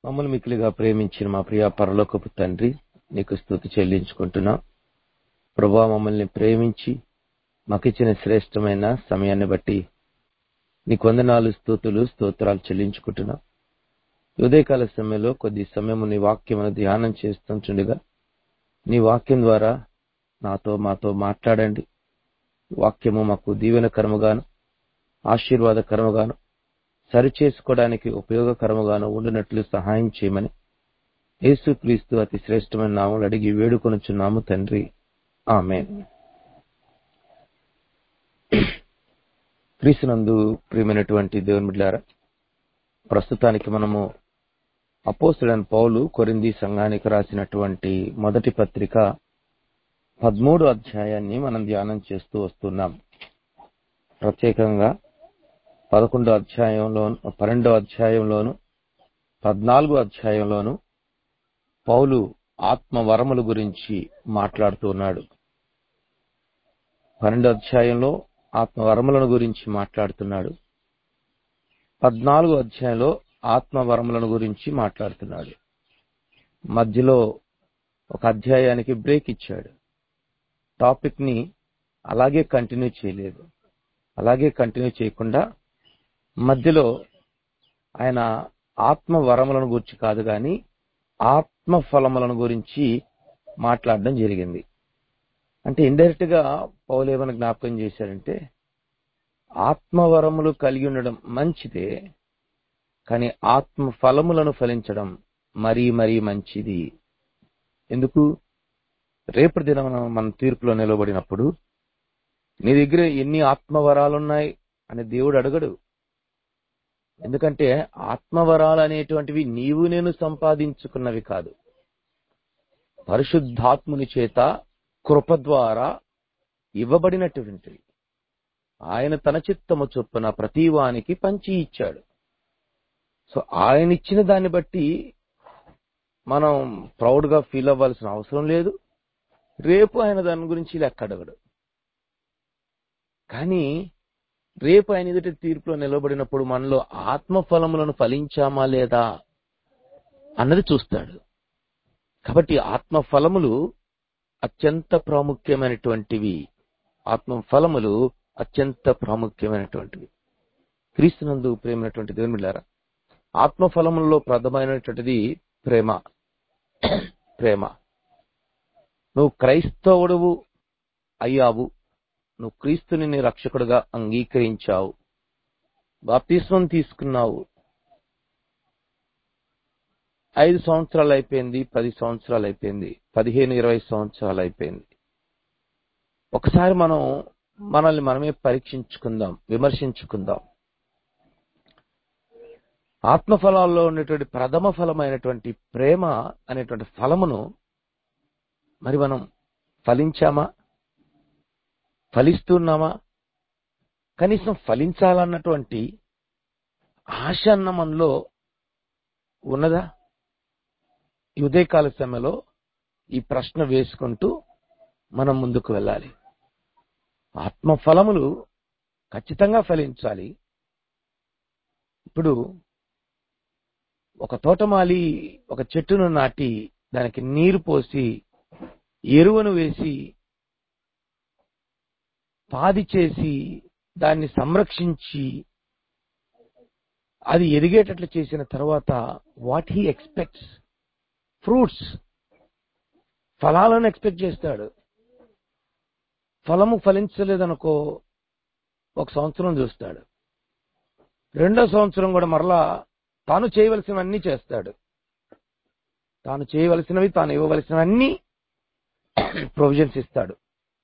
మమ్మల్ని మిక్కిలిగా ప్రేమించిన మా ప్రియ పరలోకపు తండ్రి నీకు స్థుతి చెల్లించుకుంటున్నాం ప్రభా మమ్మల్ని ప్రేమించి మాకిచ్చిన శ్రేష్టమైన సమయాన్ని బట్టి నీకు వందనాలు స్థుతులు స్తోత్రాలు చెల్లించుకుంటున్నాం ఈ ఉదయకాల సమయంలో కొద్ది సమయం నీ వాక్యమును ధ్యానం చేస్తుంటుండగా నీ వాక్యం ద్వారా నాతో మాతో మాట్లాడండి వాక్యము మాకు దీవెనకరముగాను ఆశీర్వాదకరముగాను సరిచేసుకోవడానికి ఉపయోగకరముగాను ఉండినట్లు సహాయం చేయమని యేసు క్రీస్తు అతి శ్రేష్టమైన నామలు అడిగి వేడుకొనుచున్నాము తండ్రి ఆమె క్రీస్తునందు ప్రియమైనటువంటి దేవుని బిడ్డారా ప్రస్తుతానికి మనము అపోస్తుడైన పౌలు కొరింది సంఘానికి రాసినటువంటి మొదటి పత్రిక పదమూడు అధ్యాయాన్ని మనం ధ్యానం చేస్తూ వస్తున్నాం ప్రత్యేకంగా పదకొండో అధ్యాయంలో పన్నెండో అధ్యాయంలోను పద్నాలుగో అధ్యాయంలోను పౌలు ఆత్మ వరముల గురించి మాట్లాడుతూ ఉన్నాడు పన్నెండో అధ్యాయంలో ఆత్మ వరములను గురించి మాట్లాడుతున్నాడు పద్నాలుగో అధ్యాయంలో ఆత్మ వరములను గురించి మాట్లాడుతున్నాడు మధ్యలో ఒక అధ్యాయానికి బ్రేక్ ఇచ్చాడు టాపిక్ ని అలాగే కంటిన్యూ చేయలేదు అలాగే కంటిన్యూ చేయకుండా మధ్యలో ఆయన ఆత్మ వరములను గురించి కాదు కానీ ఆత్మ ఫలములను గురించి మాట్లాడడం జరిగింది అంటే ఇండైరెక్ట్ గా పౌలు ఏమైనా జ్ఞాపకం చేశారంటే ఆత్మవరములు కలిగి ఉండడం మంచిదే కానీ ఆత్మ ఫలములను ఫలించడం మరీ మరీ మంచిది ఎందుకు రేపటి దినం మన తీర్పులో నిలబడినప్పుడు నీ దగ్గర ఎన్ని ఆత్మవరాలున్నాయి అని దేవుడు అడగడు ఎందుకంటే ఆత్మవరాలు అనేటువంటివి నీవు నేను సంపాదించుకున్నవి కాదు పరిశుద్ధాత్ముని చేత కృప ద్వారా ఇవ్వబడినటువంటివి ఆయన తన చిత్తము చొప్పున ప్రతివానికి పంచి ఇచ్చాడు సో ఆయన ఇచ్చిన దాన్ని బట్టి మనం ప్రౌడ్ గా ఫీల్ అవ్వాల్సిన అవసరం లేదు రేపు ఆయన దాని గురించి లెక్క అడగడు కానీ రేపు ఆయన ఎదుటి తీర్పులో నిలబడినప్పుడు మనలో ఆత్మ ఫలములను ఫలించామా లేదా అన్నది చూస్తాడు కాబట్టి ఆత్మ ఫలములు అత్యంత ప్రాముఖ్యమైనటువంటివి ఆత్మ ఫలములు అత్యంత ప్రాముఖ్యమైనటువంటివి క్రీస్తునందు ప్రేమైనటువంటి దేవుని బిడ్డారా ఆత్మ ఫలములలో ప్రథమైనటువంటిది ప్రేమ ప్రేమ నువ్వు క్రైస్తవుడువు అయ్యావు నువ్వు క్రీస్తుని నీ రక్షకుడుగా అంగీకరించావు బాప్తిస్వం తీసుకున్నావు ఐదు సంవత్సరాలు అయిపోయింది పది సంవత్సరాలు అయిపోయింది పదిహేను ఇరవై సంవత్సరాలు అయిపోయింది ఒకసారి మనం మనల్ని మనమే పరీక్షించుకుందాం విమర్శించుకుందాం ఆత్మఫలాల్లో ఉన్నటువంటి ప్రథమ ఫలమైనటువంటి ప్రేమ అనేటువంటి ఫలమును మరి మనం ఫలించామా ఫలిస్తున్నామా కనీసం ఫలించాలన్నటువంటి ఆశ అన్న మనలో ఉన్నదా ఈ ఉదయకాల సమయంలో ఈ ప్రశ్న వేసుకుంటూ మనం ముందుకు వెళ్ళాలి ఆత్మ ఫలములు ఖచ్చితంగా ఫలించాలి ఇప్పుడు ఒక తోటమాలి ఒక చెట్టును నాటి దానికి నీరు పోసి ఎరువును వేసి పాది చేసి దాన్ని సంరక్షించి అది ఎదిగేటట్లు చేసిన తర్వాత వాట్ హీ ఎక్స్పెక్ట్స్ ఫ్రూట్స్ ఫలాలను ఎక్స్పెక్ట్ చేస్తాడు ఫలము ఫలించలేదనుకో ఒక సంవత్సరం చూస్తాడు రెండో సంవత్సరం కూడా మరలా తాను చేయవలసినవన్నీ చేస్తాడు తాను చేయవలసినవి తాను ఇవ్వవలసినవన్నీ ప్రొవిజన్స్ ఇస్తాడు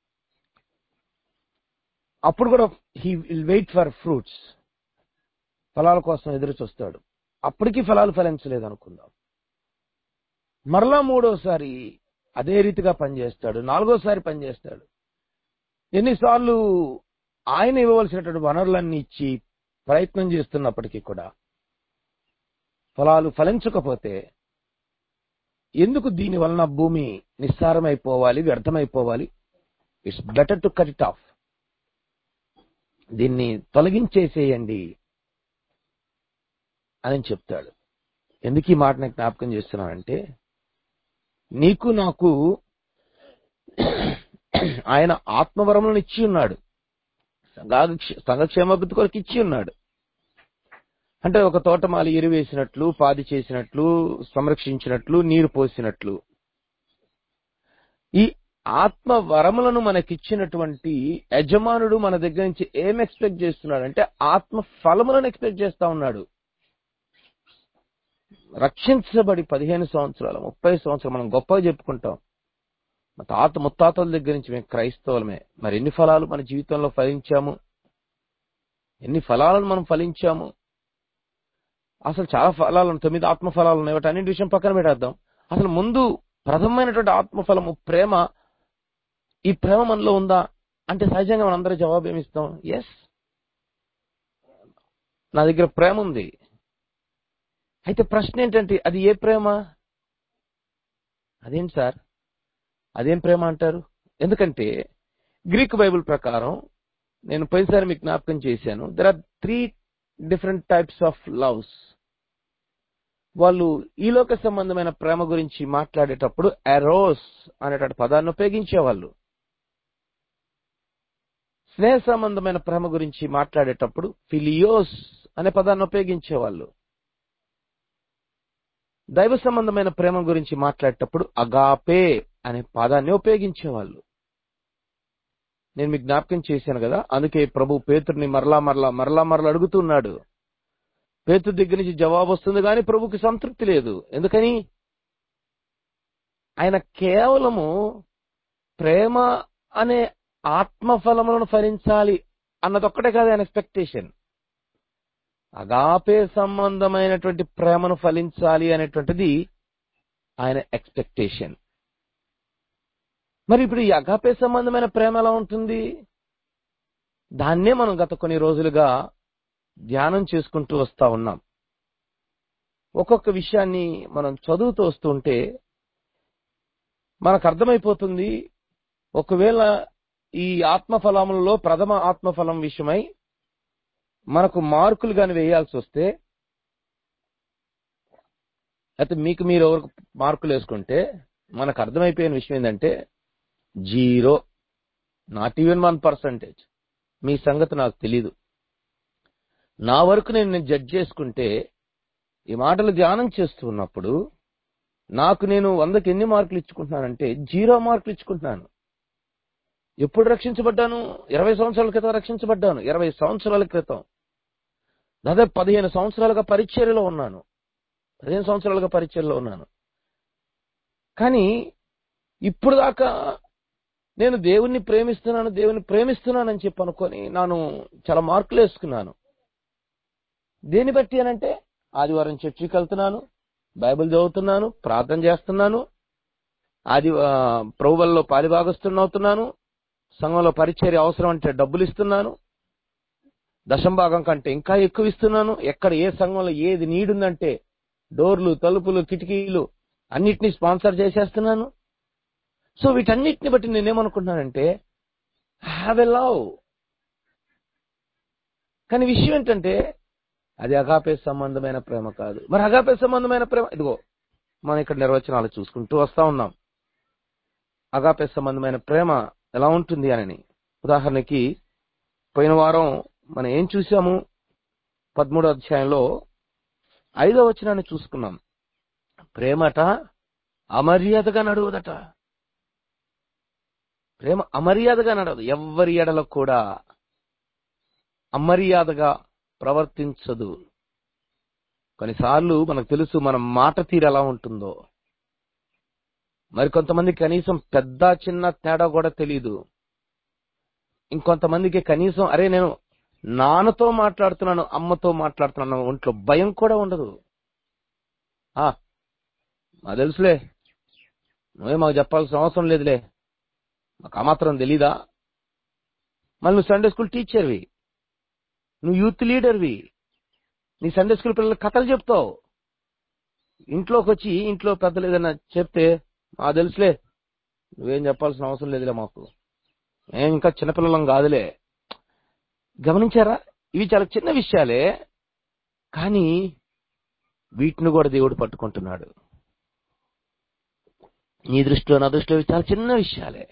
అప్పుడు కూడా he will wait for fruits ఫలాల కోసం ఎదురు చూస్తాడు అప్పటికి ఫలాలు ఫలించలేదు అనుకుందాం మరలా మూడోసారి అదే రీతిగా పనిచేస్తాడు నాలుగోసారి పనిచేస్తాడు ఎన్నిసార్లు ఆయన ఇవ్వవలసినటువంటి వనరులన్నీ ఇచ్చి ప్రయత్నం చేస్తున్నప్పటికీ కూడా ఫలాలు ఫలించకపోతే ఎందుకు దీని వలన భూమి నిస్సారమైపోవాలి వ్యర్థమైపోవాలి it's better to cut it off దీన్ని తొలగించేసేయండి అని చెప్తాడు ఎందుకు ఈ మాట నేను జ్ఞాపకం చేస్తున్నానంటే నీకు నాకు ఆయన ఆత్మవరములను ఇచ్చి ఉన్నాడు సంఘాక్ష- సంఘక్షేమాభివృద్ధి కొరకు ఇచ్చి ఉన్నాడు అంటే ఒక తోటమాలి ఎరువేసినట్లు పాది చేసినట్లు సంరక్షించినట్లు నీరు పోసినట్లు ఈ ఆత్మ వరములను మనకిచ్చినటువంటి యజమానుడు మన దగ్గర నుంచి ఏం ఎక్స్పెక్ట్ చేస్తున్నాడు అంటే ఆత్మ ఫలములను ఎక్స్పెక్ట్ చేస్తా ఉన్నాడు రక్షించబడి పదిహేను సంవత్సరాలు ముప్పై సంవత్సరాలు మనం గొప్పగా చెప్పుకుంటాం మా తాత ముత్తాతల దగ్గర నుంచి మేము క్రైస్తవులమే మరి ఎన్ని ఫలాలు మన జీవితంలో ఫలించాము ఎన్ని ఫలాలను మనం ఫలించాము అసలు చాలా ఫలాలు తొమ్మిది ఆత్మ ఫలాలు ఉన్నాయి వాటి అన్నింటి విషయం పక్కన పెట్టేద్దాం అసలు ముందు ప్రథమమైనటువంటి ఆత్మఫలము ప్రేమ ఈ ప్రేమ మనలో ఉందా అంటే సహజంగా మనం అందరూ జవాబు ఏమిస్తాం ఎస్ నా దగ్గర ప్రేమ ఉంది అయితే ప్రశ్న ఏంటంటే అది ఏ ప్రేమ అదేంటి సార్ అదేం ప్రేమ అంటారు ఎందుకంటే గ్రీక్ బైబిల్ ప్రకారం నేను పోయినసారి మీకు జ్ఞాపకం చేశాను there are three different types of loves వాళ్ళు ఈ లోక సంబంధమైన ప్రేమ గురించి మాట్లాడేటప్పుడు ఎరోస్ అనేటువంటి పదాన్ని ఉపయోగించేవాళ్ళు స్నేహ సంబంధమైన ప్రేమ గురించి మాట్లాడేటప్పుడు ఫిలియోస్ అనే పదాన్ని ఉపయోగించేవాళ్ళు దైవ సంబంధమైన ప్రేమ గురించి మాట్లాడేటప్పుడు అగాపే అనే పదాన్ని ఉపయోగించేవాళ్ళు నేను మీకు జ్ఞాపకం చేశాను కదా అందుకే ప్రభు పేతుర్ని మరలా మరలా మరలా మరలా అడుగుతున్నాడు పేతు దగ్గర నుంచి జవాబు వస్తుంది కానీ ప్రభుకి సంతృప్తి లేదు ఎందుకని ఆయన కేవలము ప్రేమ అనే ఆత్మఫలములను ఫలించాలి అన్నదొక్కటే కాదు ఆయన ఎక్స్పెక్టేషన్ అగాపే సంబంధమైనటువంటి ప్రేమను ఫలించాలి అనేటువంటిది ఆయన ఎక్స్పెక్టేషన్ మరి ఇప్పుడు ఈ అగాపే సంబంధమైన ప్రేమ ఎలా ఉంటుంది దాన్నే మనం గత కొన్ని రోజులుగా ధ్యానం చేసుకుంటూ వస్తా ఉన్నాం ఒక్కొక్క విషయాన్ని మనం చదువుతూ వస్తూ ఉంటే మనకు అర్థమైపోతుంది ఒకవేళ ఈ ఆత్మఫలములలో ప్రథమ ఆత్మఫలం విషయమై మనకు మార్కులు గాని వేయాల్సి వస్తే అయితే మీకు మీరు ఎవరికి మార్కులు వేసుకుంటే మనకు అర్థమైపోయిన విషయం ఏంటంటే zero not even one percentage మీ సంగతి నాకు తెలీదు నా వరకు నేను నేను జడ్జ్ చేసుకుంటే ఈ మాటలు ధ్యానం చేస్తూ ఉన్నప్పుడు నాకు నేను వందకి ఎన్ని మార్కులు ఇచ్చుకుంటున్నానంటే జీరో మార్కులు ఇచ్చుకుంటున్నాను ఎప్పుడు రక్షించబడ్డాను ఇరవై సంవత్సరాల క్రితం రక్షించబడ్డాను ఇరవై సంవత్సరాల క్రితం దాదాపు పదిహేను సంవత్సరాలుగా పరిచర్యలో ఉన్నాను పదిహేను సంవత్సరాలుగా పరిచర్యలో ఉన్నాను కానీ ఇప్పుడు దాకా నేను దేవుణ్ణి ప్రేమిస్తున్నాను దేవుని ప్రేమిస్తున్నానని చెప్పి అనుకొని నేను చాలా మార్కులు వేసుకున్నాను దేని బట్టి అనంటే ఆదివారం చర్చికి వెళ్తున్నాను బైబిల్ చదువుతున్నాను ప్రార్థన చేస్తున్నాను ఆది ఆ, ప్రభువుల్లో పాలిభాగస్తున్నవుతున్నాను సంఘంలో పరిచర్య అవసరం అంటే డబ్బులు ఇస్తున్నాను దశం భాగం కంటే ఇంకా ఎక్కువ ఇస్తున్నాను ఎక్కడ ఏ సంఘంలో ఏది నీడుందంటే డోర్లు తలుపులు కిటికీలు అన్నిటినీ స్పాన్సర్ చేసేస్తున్నాను సో వీటన్నిటిని బట్టి నేనేమనుకుంటున్నానంటే హ్యావ్ ఎ లవ్ కానీ విషయం ఏంటంటే అది అగాపే సంబంధమైన ప్రేమ కాదు మరి అగాపే సంబంధమైన ప్రేమ ఇదిగో మనం ఇక్కడ నిర్వచనాలు చూసుకుంటూ వస్తా ఉన్నాం అగాపే సంబంధమైన ప్రేమ ఎలా ఉంటుంది అని ఉదాహరణకి పోయిన వారం మనం ఏం చూసాము పదమూడో అధ్యాయంలో ఐదో వచనాన్ని చూసుకున్నాం ప్రేమట అమర్యాదగా నడువదట ప్రేమ అమర్యాదగా నడవదు ఎవ్వరి ఎడలో కూడా అమర్యాదగా ప్రవర్తించదు కొన్నిసార్లు మనకు తెలుసు మన మాట తీరు ఎలా ఉంటుందో మరి కొంతమంది కనీసం పెద్ద చిన్న తేడా కూడా తెలియదు ఇంకొంతమందికి కనీసం అరే నేను నాన్నతో మాట్లాడుతున్నాను అమ్మతో మాట్లాడుతున్నాను ఒంట్లో భయం కూడా ఉండదు ఆ మా తెలుసులే నువ్వే మాకు చెప్పాల్సిన అవసరం లేదులే మాకు ఆ మాత్రం తెలీదా మళ్ళీ నువ్వు సండే స్కూల్ టీచర్వి నువ్వు యూత్ లీడర్వి నీ సండే స్కూల్ పిల్లలకు కథలు చెప్తావు ఇంట్లోకి వచ్చి ఇంట్లో పెద్దలు ఏదైనా చెప్తే మా తెలుసులే నువ్వేం చెప్పాల్సిన అవసరం లేదులే మాకు మేము ఇంకా చిన్నపిల్లలం కాదులే గమనించారా ఇవి చాలా చిన్న విషయాలే కానీ వీటిని కూడా దేవుడు పట్టుకుంటున్నాడు నీ దృష్టిలో నా దృష్టిలో ఇవి చాలా చిన్న విషయాలే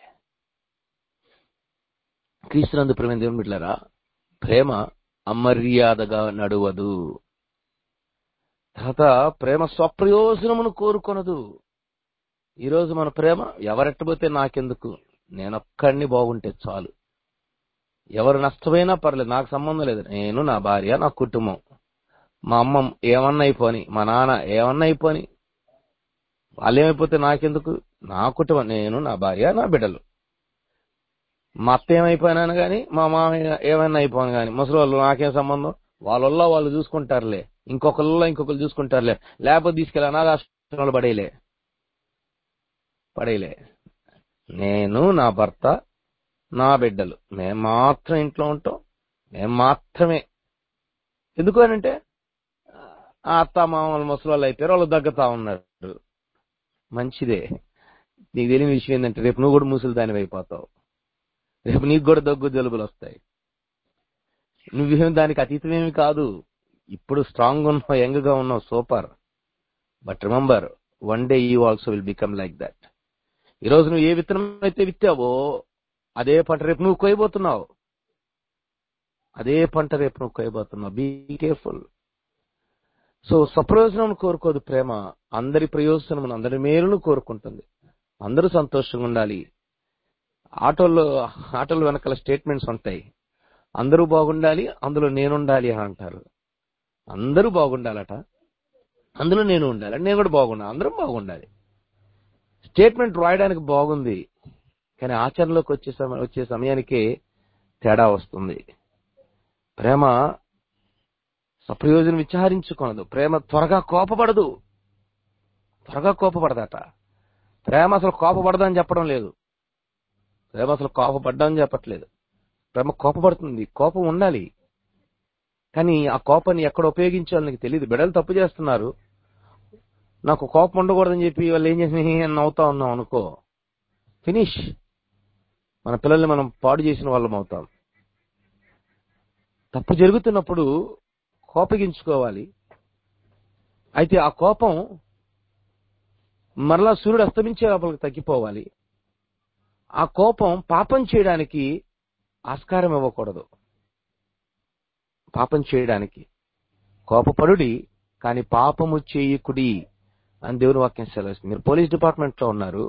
క్రీస్తునందు ప్రేమ దేవుని బిడ్డలారా ప్రేమ అమర్యాదగా నడువదు తర్వాత ప్రేమ స్వప్రయోజనమును కోరుకొనదు ఈరోజు మన ప్రేమ ఎవరెట్టబోతే నాకెందుకు నేనొక్కడిని బాగుంటే చాలు ఎవరు నష్టమైనా పర్లేదు నాకు సంబంధం లేదు నేను నా భార్య నా కుటుంబం మా అమ్మ ఏమన్నా అయిపోని మా నాన్న ఏమన్నా అయిపోని వాళ్ళు ఏమైపోతే నాకెందుకు నా కుటుంబం నేను నా భార్య నా బిడ్డలు మా అత్త ఏమైపోయినాను గాని మా మామయ్య ఏమైనా అయిపోను గాని ముసలి వాళ్ళు నాకేం సంబంధం వాళ్ళల్లో వాళ్ళు చూసుకుంటారులే ఇంకొకళ్ళలో ఇంకొకరు చూసుకుంటారులే లేకపోతే తీసుకెళ్ళి అనాథాశ్రమంలో పడేయలే పడేయలే నేను నా భర్త నా బిడ్డలు మేము మాత్రం ఇంట్లో ఉంటాం మేము మాత్రమే ఎందుకు అనంటే ఆ అత్త మామూలు ముసలి వాళ్ళు అయిపోయారు వాళ్ళు దగ్గతా ఉన్నారు మంచిదే నీకు తెలియని విషయం ఏంటంటే రేపు నువ్వు కూడా ముసలి దాని అయిపోతావు రేపు నీకు కూడా దగ్గు జలుబులు వస్తాయి నువ్వేం దానికి అతీతమేమి కాదు ఇప్పుడు స్ట్రాంగ్ ఉన్నావు యంగ్ గా ఉన్నావు super but remember one day you also will become like that ఈ రోజు నువ్వు ఏ విత్తనం అయితే విత్తావో అదే పంట రేపు నువ్వు కోయబోతున్నావు అదే పంట రేపు నువ్వు కోయబోతున్నావు బీ కేర్ఫుల్ సో సప్రయోజనం కోరుకోదు ప్రేమ అందరి ప్రయోజనం అందరి మేలును కోరుకుంటుంది అందరూ సంతోషంగా ఉండాలి ఆటోల్లో ఆటోల వెనకాల స్టేట్మెంట్స్ ఉంటాయి అందరూ బాగుండాలి అందులో నేనుండాలి అని అంటారు అందరూ బాగుండాలట అందులో నేను ఉండాలి నేను కూడా బాగుండాలి అందరం బాగుండాలి స్టేట్మెంట్ రాయడానికి బాగుంది కానీ ఆచరణలోకి వచ్చే సమయం వచ్చే సమయానికి తేడా వస్తుంది ప్రేమ సప్రయోజనం విచారించుకొనదు ప్రేమ త్వరగా కోపపడదు త్వరగా కోపపడదట ప్రేమ అసలు కోపపడదని చెప్పడం లేదు ప్రేమ అసలు కోపపడ్డాని చెప్పట్లేదు ప్రేమ కోపపడుతుంది కోపం ఉండాలి కానీ ఆ కోపాన్ని ఎక్కడ ఉపయోగించాలో నీకు తెలియదు బిడ్డలు తప్పు చేస్తున్నారు నాకు కోపం ఉండకూడదని చెప్పి వాళ్ళు ఏం చేసి నవ్వుతా ఉన్నాం అనుకో ఫినిష్ మన పిల్లల్ని మనం పాడు చేసిన వాళ్ళం అవుతాం తప్పు జరుగుతున్నప్పుడు కోపగించుకోవాలి అయితే ఆ కోపం మరలా సూర్యుడు అస్తమించే లోపలికి తగ్గిపోవాలి ఆ కోపం పాపం చేయడానికి ఆస్కారం ఇవ్వకూడదు పాపం చేయడానికి కోపపడుడి కానీ పాపము చేయకుడి అని దేవుని వాక్యం సెలవుస్తుంది మీరు పోలీస్ డిపార్ట్మెంట్ లో ఉన్నారు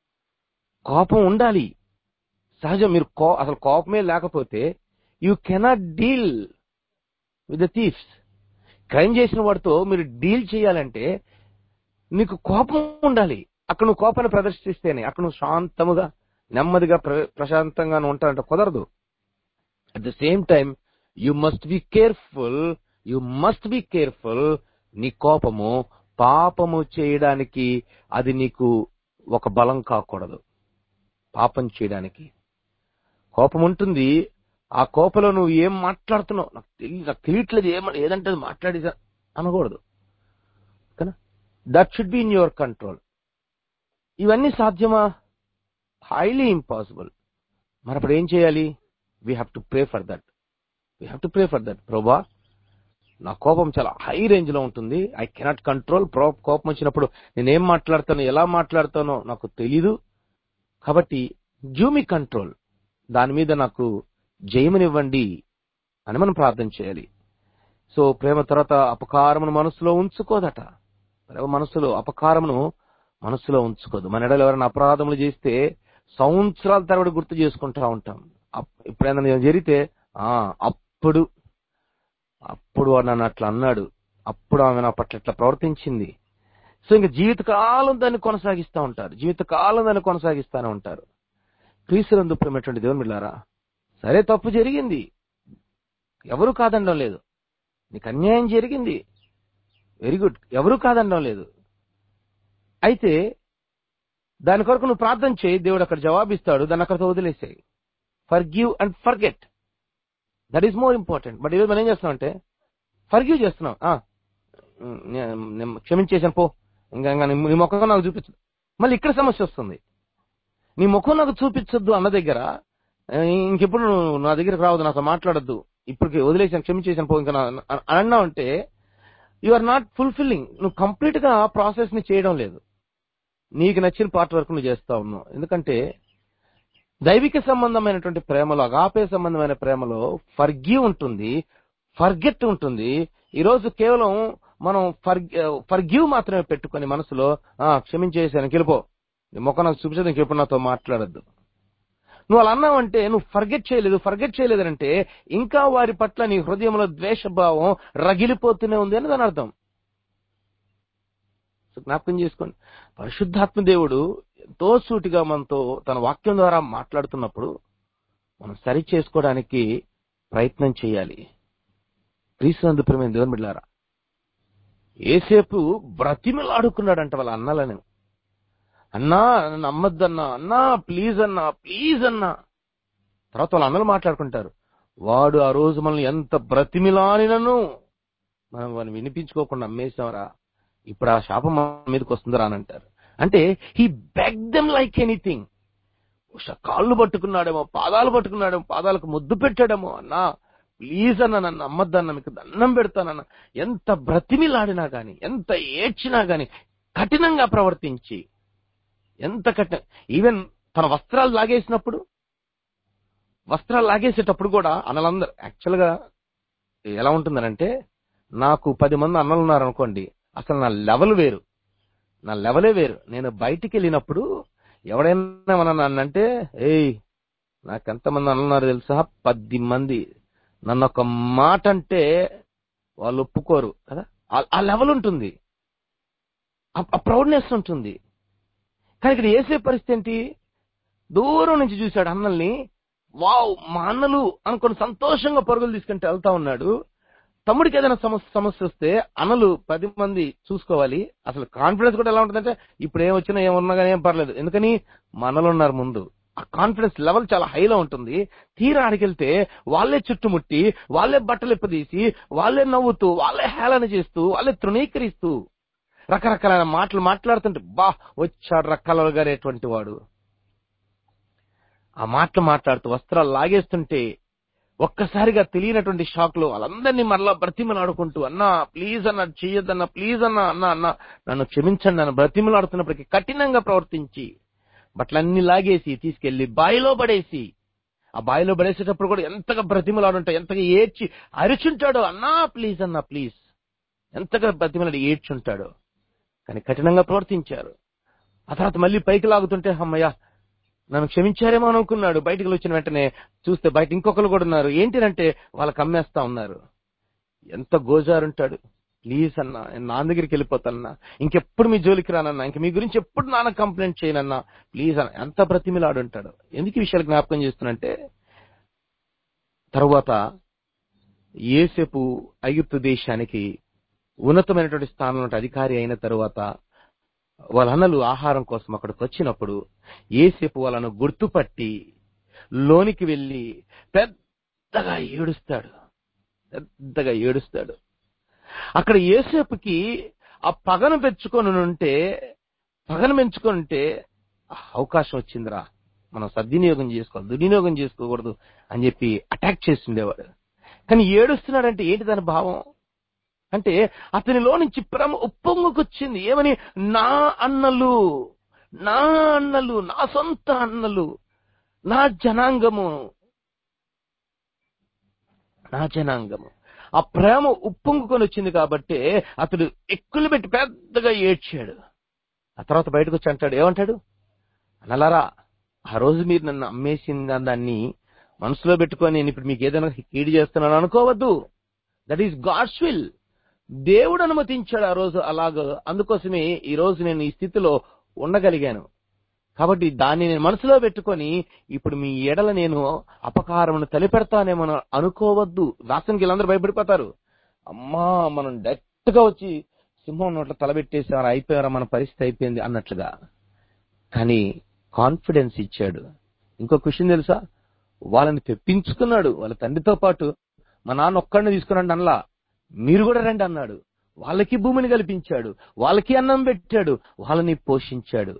కోపం ఉండాలి సహజం మీరు కో అసలు కోపమే లేకపోతే you cannot deal with the thieves crime చేసిన వాడితో మీరు డీల్ చేయాలంటే నీకు కోపం ఉండాలి అక్కడ నువ్వు కోపాన్ని ప్రదర్శిస్తేనే అక్కడ నువ్వు శాంతముగా నెమ్మదిగా ప్ర- ప్రశాంతంగా ఉంటానంటే కుదరదు at the same time you must be careful you must be careful నీ కోపము పాపము చేయడానికి అది నీకు ఒక బలం కాకూడదు పాపం చేయడానికి కోపం ఉంటుంది ఆ కోపంలో నువ్వు ఏం మాట్లాడుతున్నావు నాకు తెలియ నాకు తెలియట్లేదు ఏమ ఏదంటే అది మాట్లాడేసా అనకూడదు కదా that should be in your control ఇవన్నీ సాధ్యమా హైలీ ఇంపాసిబుల్ మరి అప్పుడు ఏం చేయాలి we have to pray for that we have to pray for that ప్రభా నా కోపం చాలా హై రేంజ్ లో ఉంటుంది ఐ కెనాట్ కంట్రోల్ కోపం వచ్చినప్పుడు నేనేం మాట్లాడతానో ఎలా మాట్లాడతానో నాకు తెలీదు కాబట్టి జ్యూమి కంట్రోల్ దాని మీద నాకు జయమనివ్వండి అని మనం ప్రార్థన చేయాలి సో ప్రేమ తర్వాత అపకారమును మనసులో ఉంచుకోదట ప్రేమ మనసులో అపకారమును మనసులో ఉంచుకోదు మన ఎడలు ఎవరైనా అపరాధములు చేస్తే సంవత్సరాల తరబడి గుర్తు చేసుకుంటా ఉంటాం అప్- ఎప్పుడైనా నేను జరిగితే ఆ అప్పుడు అప్పుడు వాడు నన్ను అట్లా అన్నాడు అప్పుడు ఆమె నా పట్ల ఇట్లా ప్రవర్తించింది సో ఇంకా జీవితకాలం దాన్ని కొనసాగిస్తూ ఉంటారు జీవితకాలం దాన్ని కొనసాగిస్తూనే ఉంటారు క్రీస్తునందు ప్రేమటువంటి దేవుని బిడ్డారా సరే తప్పు జరిగింది ఎవరు కాదనడం లేదు నీకు అన్యాయం జరిగింది వెరీ గుడ్ ఎవరు కాదనడం లేదు అయితే దాని కొరకు నువ్వు ప్రార్థన చేయి దేవుడు అక్కడ జవాబిస్తాడు దాన్ని అక్కడితో వదిలేసాయి forgive and forget that is more important but ఈరోజు మనం ఏం చేస్తున్నాం అంటే ఫర్గివ్ చేస్తున్నాం ఆ, నే- నేను క్షమించేశాను పో ఇంకా ఇంకా నీ నీ ముఖం నాకు చూపించదు మళ్ళీ ఇక్కడ సమస్య వస్తుంది నీ ముఖం నాకు చూపించొద్దు అన్న దగ్గర ఆ, ఇంకెప్పుడు నువ్వు నా దగ్గరకు రావద్దు నాతో మాట్లాడొద్దు ఇప్పటికి వదిలేసాను క్షమించేశాను పో ఇంకా నా- అని అన్నావు అంటే యు ఆర్ నాట్ ఫుల్ఫిల్లింగ్ నువ్వు కంప్లీట్ గా ప్రాసెస్ ని చేయడం లేదు నీకు నచ్చిన పార్ట్ వరకు నువ్వు చేస్తా ఉన్నావు ఎందుకంటే దైవిక సంబంధమైనటువంటి ప్రేమలో అగాపే సంబంధమైన ప్రేమలో ఫర్గివ్ ఉంటుంది ఫర్గెట్ ఉంటుంది ఈ రోజు కేవలం మనం ఫర్గివ్ మాత్రమే పెట్టుకొని మనసులో ఆ క్షమించేసాను గెలిపో నీ ముఖం నాకు చూపించదు ఇంకెప్పుడు నాతో మాట్లాడద్దు నువ్వు అలా అన్నావంటే నువ్వు ఫర్గెట్ చేయలేదు ఫర్గెట్ చేయలేదంటే ఇంకా వారి పట్ల నీ హృదయంలో ద్వేషభావం రగిలిపోతూనే ఉంది అని దాని అర్థం సో జ్ఞాపకం చేసుకోండి పరిశుద్ధాత్మ దేవుడు ఎంతో సూటిగా మనతో తన వాక్యం ద్వారా మాట్లాడుతున్నప్పుడు మనం సరి చేసుకోవడానికి ప్రయత్నం చేయాలి క్రీస్తునందు ప్రేమ దేవుని బిడ్డారా ఏసేపు బ్రతిమలాడుకున్నాడంట వాళ్ళ అన్నలను అన్నా నన్ను నమ్మద్దన్నా అన్నా ప్లీజ్ అన్నా ప్లీజ్ అన్నా తర్వాత వాళ్ళ అన్నలు మాట్లాడుకుంటారు వాడు ఆ రోజు మనల్ని ఎంత బ్రతిమిలానినను మనం వాడిని వినిపించుకోకుండా అమ్మేసామరా ఇప్పుడు ఆ శాపం మన మీదకి వస్తుందిరా అని అంటారు అంటే he beg them like anything కాళ్ళు పట్టుకున్నాడేమో పాదాలు పట్టుకున్నాడేమో పాదాలకు ముద్దు పెట్టాడేమో అన్నా ప్లీజ్ అన్న నన్ను అమ్మద్దన్న మీకు దండం పెడతానన్న ఎంత బ్రతిమిలాడినా గాని ఎంత ఏడ్చినా గాని కఠినంగా ప్రవర్తించి ఎంత కఠిన ఈవెన్ తన వస్త్రాలు లాగేసినప్పుడు వస్త్రాలు లాగేసేటప్పుడు కూడా అన్నలందరూ యాక్చువల్ గా ఎలా ఉంటుందనంటే నాకు పది మంది అన్నలు ఉన్నారు అనుకోండి అసలు నా లెవెల్ వేరు నా లెవెలే వేరు నేను బయటికి వెళ్ళినప్పుడు ఎవడైనా మన నన్నంటే ఏయ్ నాకెంతమంది అన్నారు తెలుసా పది మంది నన్ను ఒక మాట అంటే వాళ్ళు ఒప్పుకోరు కదా ఆ- ఆ లెవెల్ ఉంటుంది ఆ- ఆ ప్రౌడ్నెస్ ఉంటుంది కానీ ఇక్కడ ఏసే పరిస్థితి ఏంటి దూరం నుంచి చూశాడు అన్నల్ని వావ్ మా అన్నలు అనుకుని సంతోషంగా పరుగులు తీసుకుంటే వెళ్తా ఉన్నాడు తమ్ముడికి ఏదైనా సమస్య సమస్య వస్తే అన్నలు పది మంది చూసుకోవాలి అసలు కాన్ఫిడెన్స్ కూడా ఎలా ఉంటుందంటే ఇప్పుడు ఏం వచ్చినా ఏమన్నా కానీ ఏం పర్లేదు ఎందుకని మా అన్నలు ఉన్నారు ముందు ఆ కాన్ఫిడెన్స్ లెవెల్ చాలా హైలో ఉంటుంది తీరా ఆడికెళ్తే వాళ్ళే చుట్టుముట్టి వాళ్ళే బట్టలు ఇప్పదీసి వాళ్ళే నవ్వుతూ వాళ్ళే హేళన చేస్తూ వాళ్ళే తృణీకరిస్తూ రకరకాలైన మాటలు మాట్లాడుతుంటే బా వచ్చాడు రక్కలలు గారేటువంటి వాడు ఆ మాటలు మాట్లాడుతూ వస్త్రాలు లాగేస్తుంటే ఒక్కసారిగా తెలియనటువంటి షాక్ లో వాళ్ళందరినీ మరలా బ్రతిమలాడుకుంటూ అన్నా ప్లీజ్ అన్న చెయ్యొద్దన్నా ప్లీజ్ అన్నా అన్నా అన్నా నన్ను క్షమించండి అన్న బ్రతిమలాడుతున్నప్పటికీ కఠినంగా ప్రవర్తించి బట్టలన్నీ లాగేసి తీసుకెళ్లి బాయిలో పడేసి ఆ బాయిలో పడేసేటప్పుడు కూడా ఎంతగా బ్రతిమలాడుంటా ఎంతగా ఏడ్చి అరిచుంటాడో అన్నా ప్లీజ్ అన్నా ప్లీజ్ ఎంతగా బ్రతిమలాడి ఏడ్చుంటాడో కానీ కఠినంగా ప్రవర్తించారు ఆ తర్వాత మళ్ళీ పైకి లాగుతుంటే అమ్మయ్య నన్ను క్షమించారేమో అనుకున్నాడు బయటికి వచ్చిన వెంటనే చూస్తే బయట ఇంకొకరు కూడా ఉన్నారు ఏంటిదంటే వాళ్ళకి అమ్మేస్తా ఉన్నారు ఎంత గోజారుంటాడు ప్లీజ్ అన్న నేను నాన్న దగ్గరికి వెళ్ళిపోతానన్నా ఇంకెప్పుడు మీ జోలికి రానన్నా ఇంక మీ గురించి ఎప్పుడు నాన్న కంప్లైంట్ చేయనన్నా ప్లీజ్ అన్న ఎంత బ్రతిమిలాడుంటాడు ఎందుకు ఈ విషయాలు జ్ఞాపకం చేస్తున్నంటే తరువాత ఏసేపు ఐగుప్తు దేశానికి ఉన్నతమైనటువంటి స్థానంలో ఉంటే అధికారి అయిన తరువాత వాళ్ళ అన్నలు ఆహారం కోసం అక్కడికి వచ్చినప్పుడు ఏసేపు వాళ్ళను గుర్తుపట్టి లోనికి వెళ్ళి పెద్దగా ఏడుస్తాడు పెద్దగా ఏడుస్తాడు అక్కడ ఏసేపుకి ఆ పగను పెంచుకొని ఉంటే పగను పెంచుకొని ఉంటే "ఆ, అవకాశం వచ్చిందిరా మనం సద్వినియోగం చేసుకోవాలి దుర్వినియోగం చేసుకోకూడదు అని చెప్పి అటాక్ చేస్తుండేవాడు కానీ ఏడుస్తున్నాడంటే ఏంటి దాని భావం అంటే అతనిలో నుంచి ప్రేమ ఉప్పొంగుకొచ్చింది ఏమని నా అన్నలు నా అన్నలు నా సొంత అన్నలు నా జనాంగము నా జనాంగము ఆ ప్రేమ ఉప్పొంగుకొని వచ్చింది కాబట్టి అతడు ఎక్కులు పెట్టి పెద్దగా ఏడ్చాడు ఆ తర్వాత బయటకు వచ్చి అంటాడు ఏమంటాడు అనలారా ఆ రోజు మీరు నన్ను అమ్మేసిన దాన్ని మనసులో పెట్టుకొని నేను ఇప్పుడు మీకు ఏదైనా కీడు చేస్తున్నాను అనుకోవద్దు దట్ ఈస్ గాడ్స్ విల్ దేవుడు అనుమతించాడు ఆ రోజు అలాగ అందుకోసమే ఈ రోజు నేను ఈ స్థితిలో ఉండగలిగాను కాబట్టి దాన్ని నేను మనసులో పెట్టుకొని ఇప్పుడు మీ ఎడల నేను అపకారమును తలిపెడతానేమో అనుకోవద్దు దాసనికి వీళ్ళందరూ భయపడిపోతారు అమ్మా మనం డైరెక్ట్ గా వచ్చి సింహం నోట్ల తలబెట్టేసారు అయిపోయారా మన పరిస్థితి అయిపోయింది అన్నట్లుగా కానీ కాన్ఫిడెన్స్ ఇచ్చాడు ఇంకొక విషయం తెలుసా వాళ్ళని తెప్పించుకున్నాడు వాళ్ళ తండ్రితో పాటు మా నాన్న ఒక్కడిని తీసుకురండి అనలా మీరు కూడా రండి అన్నాడు వాళ్ళకి భూమిని కల్పించాడు వాళ్ళకి అన్నం పెట్టాడు వాళ్ళని పోషించాడు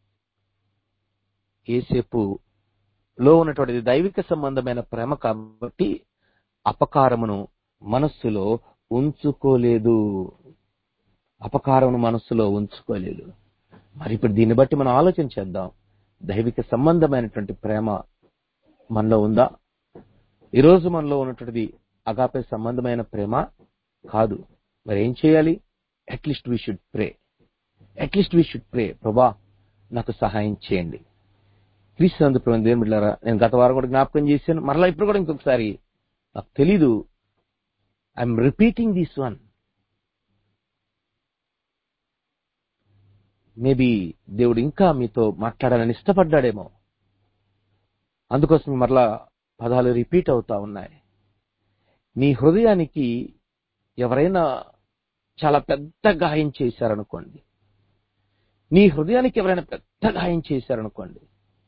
ఏసేపు లో ఉన్నటువంటి దైవిక సంబంధమైన ప్రేమ కాబట్టి అపకారమును మనస్సులో ఉంచుకోలేదు అపకారం మనస్సులో ఉంచుకోలేదు మరి ఇప్పుడు దీన్ని బట్టి మనం ఆలోచన చేద్దాం దైవిక సంబంధమైనటువంటి ప్రేమ మనలో ఉందా ఈరోజు మనలో ఉన్నటువంటిది అగాపే సంబంధమైన ప్రేమ కాదు మరి ఏం చేయాలి at least we should pray at least we should pray ప్రభా నాకు సహాయం చేయండి క్రీస్తునందు ప్రభు దేవుని బిడ్డారా నేను గత వారం కూడా జ్ఞాపకం చేశాను మరలా ఇప్పుడు కూడా ఇంకొకసారి నాకు తెలీదు I'm repeating this one maybe దేవుడు ఇంకా మీతో మాట్లాడాలని ఇష్టపడ్డాడేమో అందుకోసం మరలా పదాలు రిపీట్ అవుతా ఉన్నాయి నీ హృదయానికి ఎవరైనా చాలా పెద్ద గాయం చేశారనుకోండి నీ హృదయానికి ఎవరైనా పెద్ద గాయం చేశారనుకోండి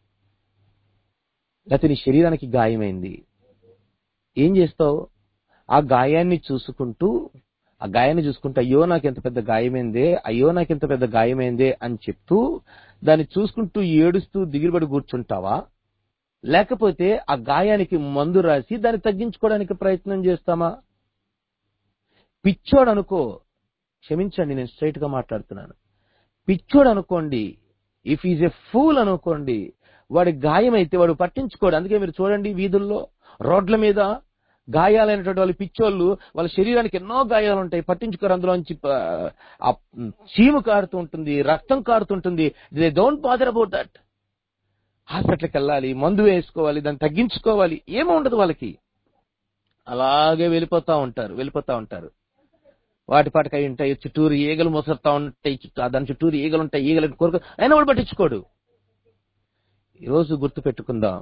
లేకపోతే నీ శరీరానికి గాయమైంది ఏం చేస్తావు ఆ గాయాన్ని చూసుకుంటూ ఆ గాయాన్ని చూసుకుంటూ అయ్యో నాకు ఎంత పెద్ద గాయమైందే అయ్యో నాకు ఎంత పెద్ద గాయమైందే అని చెప్తూ దాన్ని చూసుకుంటూ ఏడుస్తూ దిగులుబడి కూర్చుంటావా లేకపోతే ఆ గాయానికి మందు రాసి దాన్ని తగ్గించుకోవడానికి ప్రయత్నం చేస్తామా పిచ్చోడు అనుకో క్షమించండి నేను స్ట్రైట్ గా మాట్లాడుతున్నాను పిచ్చోడు అనుకోండి ఇఫ్ ఈజ్ ఎ ఫూల్ అనుకోండి వాడి గాయం అయితే వాడు పట్టించుకోడు అందుకే మీరు చూడండి వీధుల్లో రోడ్ల మీద గాయాలైనటువంటి వాళ్ళు పిచ్చోళ్ళు వాళ్ళ శరీరానికి ఎన్నో గాయాలు ఉంటాయి పట్టించుకోరు అందులోంచి ప- ఆ చీము కారుతూ ఉంటుంది రక్తం కారుతుంటుంది they don't bother about that హాస్పిటల్కి వెళ్ళాలి మందు వేసుకోవాలి దాన్ని తగ్గించుకోవాలి ఏమీ ఉండదు వాళ్ళకి అలాగే వెళ్ళిపోతా ఉంటారు వెళ్ళిపోతా ఉంటారు వాటి పాటికి అయి ఉంటాయి చుట్టూరు ఈగలు మోసొస్తా ఉంటాయి చుట్టూ దాని చుట్టూరు ఈగలు ఉంటాయి ఈగలు కోరుకు అయినా వాడు పట్టించుకోడు ఈరోజు గుర్తు పెట్టుకుందాం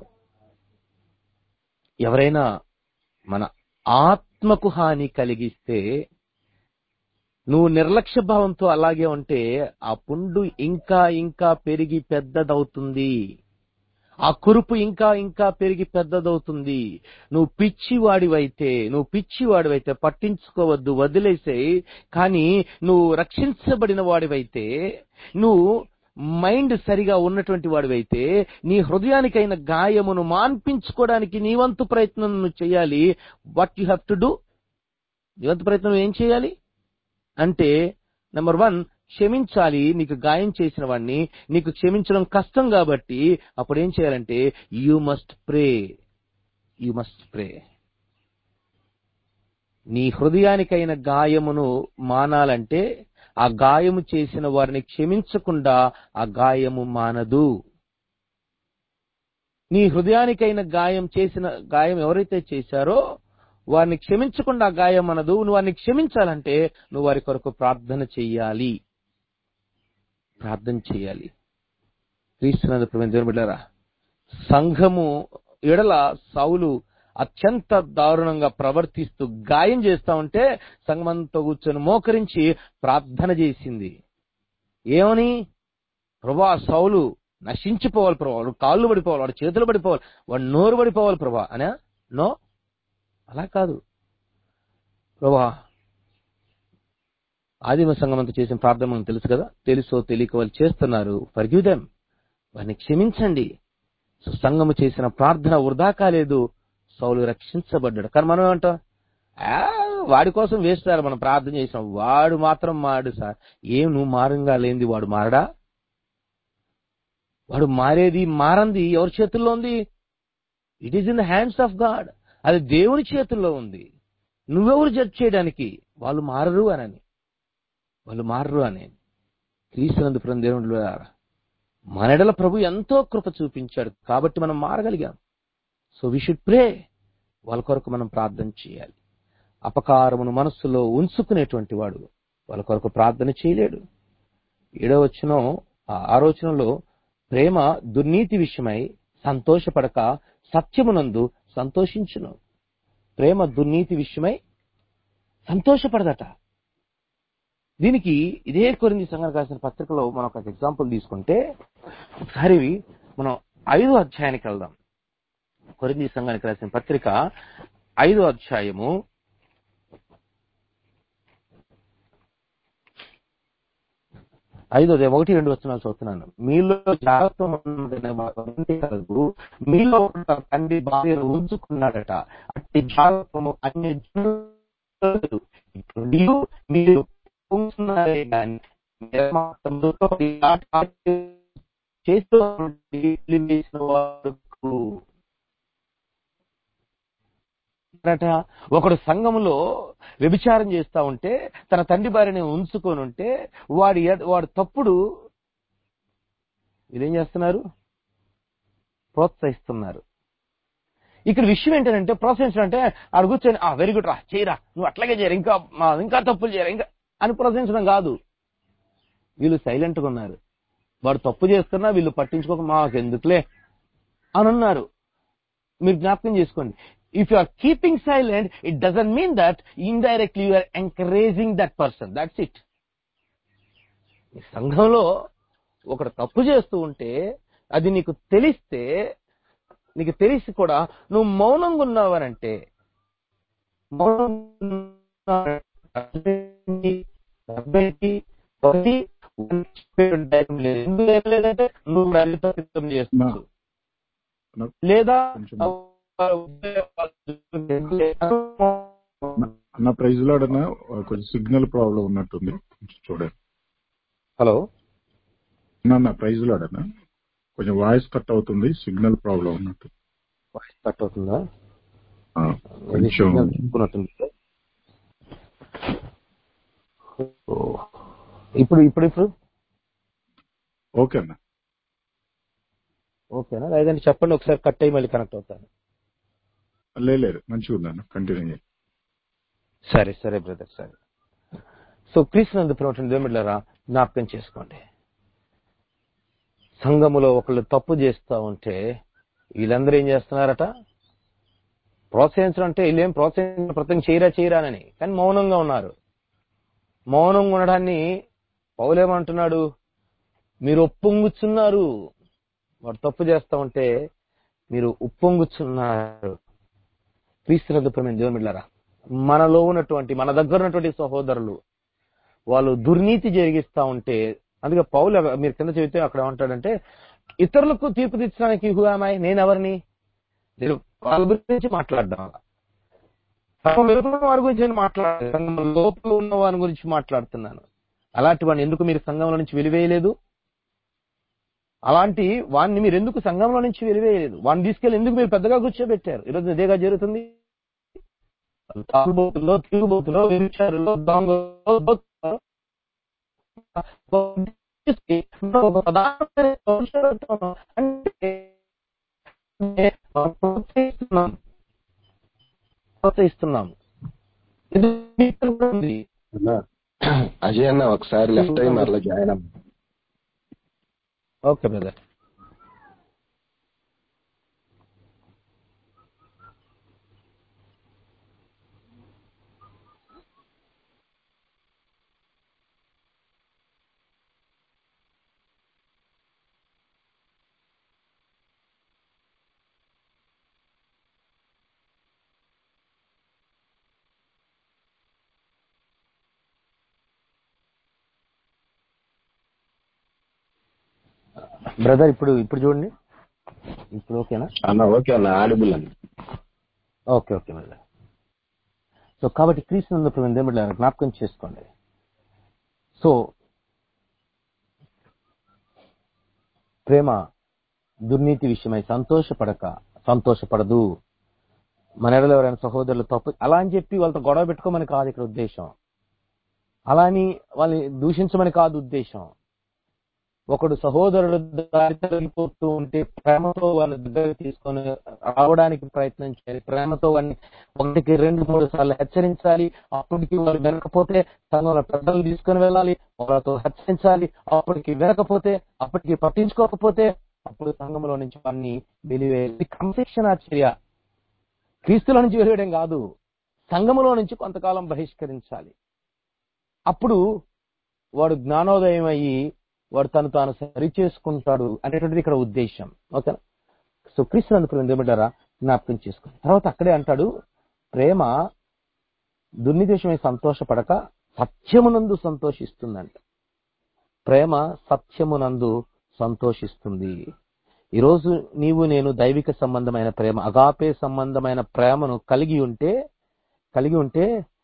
ఎవరైనా మన ఆత్మకు హాని కలిగిస్తే నువ్వు నిర్లక్ష్య భావంతో అలాగే ఉంటే ఆ పుండు ఇంకా ఇంకా పెరిగి పెద్దదవుతుంది ఆ కురుపు ఇంకా ఇంకా పెరిగి పెద్దదవుతుంది నువ్వు పిచ్చివాడివైతే నువ్వు పిచ్చివాడివైతే పట్టించుకోవద్దు వదిలేసేయి కానీ నువ్వు రక్షించబడిన వాడివైతే నువ్వు మైండ్ సరిగా ఉన్నటువంటి వాడివైతే నీ హృదయానికైన గాయమును మాన్పించుకోవడానికి నీ వంతు ప్రయత్నం నువ్వు చేయాలి what you have to do నీ వంతు ప్రయత్నం ఏం చేయాలి అంటే నెంబర్ వన్ క్షమించాలి నీకు గాయం చేసిన వాడిని నీకు క్షమించడం కష్టం కాబట్టి అప్పుడు ఏం చేయాలంటే you must pray you must pray నీ హృదయానికైన గాయమును మానాలంటే ఆ గాయము చేసిన వారిని క్షమించకుండా ఆ గాయము మానదు నీ హృదయానికైన గాయం చేసిన గాయం ఎవరైతే చేశారో వారిని క్షమించకుండా ఆ గాయం అనదు నువ్వు వారిని క్షమించాలంటే నువ్వు వారి కొరకు ప్రార్థన చెయ్యాలి ప్రార్థన చేయాలి క్రీస్తునందు ప్రేమ దేవుని బిడ్డారా సంఘము ఎడల సౌలు అత్యంత దారుణంగా ప్రవర్తిస్తూ గాయం చేస్తా ఉంటే సంఘమంతా కూర్చొని మోకరించి ప్రార్థన చేసింది ఏమని ప్రభా సౌలు నశించిపోవాలి ప్రభా వాడు కాళ్ళు పడిపోవాలి వాడు చేతులు పడిపోవాలి వాడు నోరు పడిపోవాలి ప్రభా అనే నో అలా కాదు ప్రభా ఆదిమ సంఘం అంతా చేసిన ప్రార్థన మనకు తెలుసు కదా తెలుసో తెలియక వాళ్ళు చేస్తున్నారు ఫర్గ్యూ దెమ్ వారిని క్షమించండి సో సంఘము చేసిన ప్రార్థన వృధా కాలేదు సౌలు రక్షించబడ్డాడు కానీ మనం ఏమంటాం "ఆ, వాడి కోసం వేస్ట్ సార్ మనం ప్రార్థన చేసాం వాడు మాత్రం మాడు సార్ ఏం నువ్వు మారంగా లేనిది వాడు మారడా వాడు మారేది మారంది ఎవరి చేతుల్లో ఉంది it is in the hands of God అది దేవుని చేతుల్లో ఉంది నువ్వెవరు జడ్జ్ చేయడానికి వాళ్ళు మారరు అనని వాళ్ళు మారరు అని క్రీస్తునందు ప్రేమ దేవుడు మన ఎడల ప్రభు ఎంతో కృప చూపించాడు కాబట్టి మనం మారగలిగాం సో వి షుడ్ ప్రే వాళ్ళ కొరకు మనం ప్రార్థన చేయాలి అపకారమును మనస్సులో ఉంచుకునేటువంటి వాడు వాళ్ళ కొరకు ప్రార్థన చేయలేడు ఏడో వచనం ఆ ఆలోచనలో ప్రేమ దుర్నీతి విషయమై సంతోషపడక సత్యమునందు సంతోషించును ప్రేమ దుర్నీతి విషయమై సంతోషపడదట దీనికి ఇదే కొరింది సంఘానికి రాసిన పత్రికలో మనం ఒక ఎగ్జాంపుల్ తీసుకుంటే ఒకసారి మనం ఐదో అధ్యాయానికి వెళ్దాం కొరింది సంఘానికి రాసిన పత్రిక ఐదో అధ్యాయము ఐదోది ఒకటి రెండు వచనాలు చదువుతున్నాను మీలో జాగ్రత్త ఉన్నదనే మాట ఉంటే కలదు. మీలో ఒక తండ్రి భార్యను ఉంచుకున్నాడట అట్టి జాగ్రత్తము అన్య జనులకు ఇప్పుడు నీవు మీరు ఉప్పొంగుతున్నారే కానీ మీరు మాత్రముతో ఈ ఆట చేస్తూ ఉండి వేసిన వాడుకు అన్నట ఒకడు సంఘములో వ్యభిచారం చేస్తా ఉంటే తన తండ్రి భార్యని ఉంచుకొని ఉంటే వాడి ఎద- వాడు తప్పుడు వీళ్ళేం చేస్తున్నారు ప్రోత్సహిస్తున్నారు ఇక్కడ విషయం ఏంటంటే ప్రోత్సహించడం అంటే ఆడు కూర్చొని ఆ వెరీ గుడ్ రా చేయరా నువ్వు అట్లాగే చేయరు ఇంకా మా- ఇంకా తప్పులు చేయరా ఇంకా అని ప్రోత్సహించడం కాదు వీళ్ళు సైలెంట్ గా ఉన్నారు వాడు తప్పు చేస్తున్నా వీళ్ళు పట్టించుకోక మాకు ఎందుకులే అని అన్నారు మీరు జ్ఞాపకం చేసుకోండి if you are keeping silent it doesn't mean that indirectly you are encouraging that person that's it సంఘంలో ఒకడు తప్పు చేస్తూ ఉంటే అది నీకు తెలిస్తే నీకు తెలిసి కూడా నువ్వు మౌనంగా ఉన్నావనంటే మౌనంగా ఉన్నావంటే అబ్బాయికి ఒకటి టైం లేదు ఎందుకు ఏం లేదంటే నువ్వు రజిత సిద్ధం చేస్తున్నావు నా- లేదా కొంచెం నా ప్రైజ్ లాడన కొంచెం సిగ్నల్ ప్రాబ్లం ఉన్నట్టుంది కొంచెం చూడండి హలో నా నా ప్రైజ్ లాడన కొంచెం వాయిస్ కట్ అవుతుంది సిగ్నల్ ప్రాబ్లం ఉన్నట్టు వాయిస్ కట్ అవుతుందా ఆ, ఇది కొంచెం సిగ్నల్ తీసుకున్నట్టుంది ఓ. ఇప్పుడు ఇప్పుడు ఇప్పుడు ఓకే అన్న ఓకేనా లేదంటే చెప్పండి ఒకసారి కట్ అయ్యి మళ్ళీ కనెక్ట్ అవుతాను లే- లేదు మంచిగా ఉందన్న కంటిన్యూ చేయండి సరే సరే బ్రదర్ సరే సో క్రీస్తునందు ప్రమోషన్ దేవుమిళ్ళరా జ్ఞాపకం చేసుకోండి సంఘములో ఒకళ్ళు తప్పు చేస్తా ఉంటే వీళ్ళందరూ ఏం చేస్తున్నారట ప్రోత్సహించడం అంటే వీళ్ళేం ప్రోత్సహించడం ప్రతి చేయరా చేయరానని కానీ మౌనంగా ఉన్నారు మౌనంగా ఉండడాన్ని పౌలేమంటున్నాడు మీరు ఒప్పొంగుచున్నారు వాడు తప్పు చేస్తా ఉంటే మీరు ఉప్పొంగుచున్నారు క్రీస్తునందు ప్రమేయం దేవుని బిడ్డలారా మనలో ఉన్నటువంటి మన దగ్గర ఉన్నటువంటి సహోదరులు వాళ్ళు దుర్నీతి జరిగిస్తా ఉంటే అందుకే పౌలు మీరు కింద చెబితే అక్కడ ఏమంటాడంటే ఇతరులకు తీర్పు తీర్చడానికి హుగామాయ్ నేను ఎవరిని నేను వాళ్ళ గురించి మాట్లాడడం అలా. సంఘం వెలుపల ఉన్న వారి గురించి నేను మాట్లాడాలి సంఘం లోపల ఉన్న వారి గురించి మాట్లాడుతున్నాను అలాంటి వాడిని ఎందుకు మీరు సంఘంలో నుంచి వెలివేయలేదు అలాంటి వాడిని మీరు ఎందుకు సంఘంలో నుంచి వెలివేయలేదు వాడిని తీసుకెళ్లి ఎందుకు మీరు పెద్దగా కూర్చోబెట్టారు ఈరోజు ఇదేగా జరుగుతుంది తాగుబోతుల్లో తిరుగుబోతుల్లో వ్యభిచారుల్లో దొంగలో దోచుకులో, ఒక ప్రధానమైన దోషం అంటే మనం ప్రోత్సహిస్తున్నాం ప్రోత్సహిస్తున్నాం ఇది మీకు కూడా ఉంది. అన్న, అజయ్ అన్న ఒకసారి లెఫ్ట్ అయ్యి మరలా జాయిన్ అవ్వ ఓకే బ్రదర్ బ్రదర్ ఇప్పుడు ఇప్పుడు చూడండి ఇప్పుడు ఓకేనా అన్న ఓకే అన్న ఆడిబుల్ అన్న ఓకే ఓకే బ్రదర్ సో కాబట్టి క్రీస్తు ఉన్నప్పుడు దేవుడు జ్ఞాపకం చేసుకోండి సో ప్రేమ దుర్నీతి విషయమై సంతోషపడక సంతోషపడదు మన ఎడలో ఎవరైనా సహోదరులు తప్పు అలా అని చెప్పి వాళ్ళతో గొడవ పెట్టుకోమని కాదు ఇక్కడ ఉద్దేశం అలా అని వాళ్ళని దూషించమని కాదు ఉద్దేశం ఒకడు సహోదరుడు దారి తొలగిపోతూ ఉంటే ప్రేమతో వాళ్ళ దగ్గర తీసుకొని రావడానికి ప్రయత్నం చేయాలి ప్రేమతో వాడిని ఒకటికి రెండు మూడు సార్లు హెచ్చరించాలి అప్పటికి వాళ్ళు వినకపోతే సంఘంలో పెద్దలు తీసుకొని వెళ్ళాలి వాళ్ళతో హెచ్చరించాలి అప్పటికి వినకపోతే అప్పటికి పట్టించుకోకపోతే అప్పుడు సంఘంలో నుంచి వాడిని వెలివేయాలి క్రమశిక్షణ చర్య క్రీస్తుల నుంచి వెలివేయడం కాదు సంఘములో నుంచి కొంతకాలం బహిష్కరించాలి అప్పుడు వాడు జ్ఞానోదయం అయ్యి వాడు తను తాను సరి చేసుకుంటాడు అనేటువంటిది ఇక్కడ ఉద్దేశం ఓకే సో క్రీస్తునందుకు ఏమంటారా జ్ఞాపకం చేసుకోండి తర్వాత అక్కడే అంటాడు ప్రేమ దుర్నిదేశమై సంతోషపడక సత్యమునందు సంతోషిస్తుందంట ప్రేమ సత్యమునందు సంతోషిస్తుంది ఈరోజు నీవు నేను దైవిక సంబంధమైన ప్రేమ అగాపే సంబంధమైన ప్రేమను కలిగి ఉంటే కలిగి ఉంటే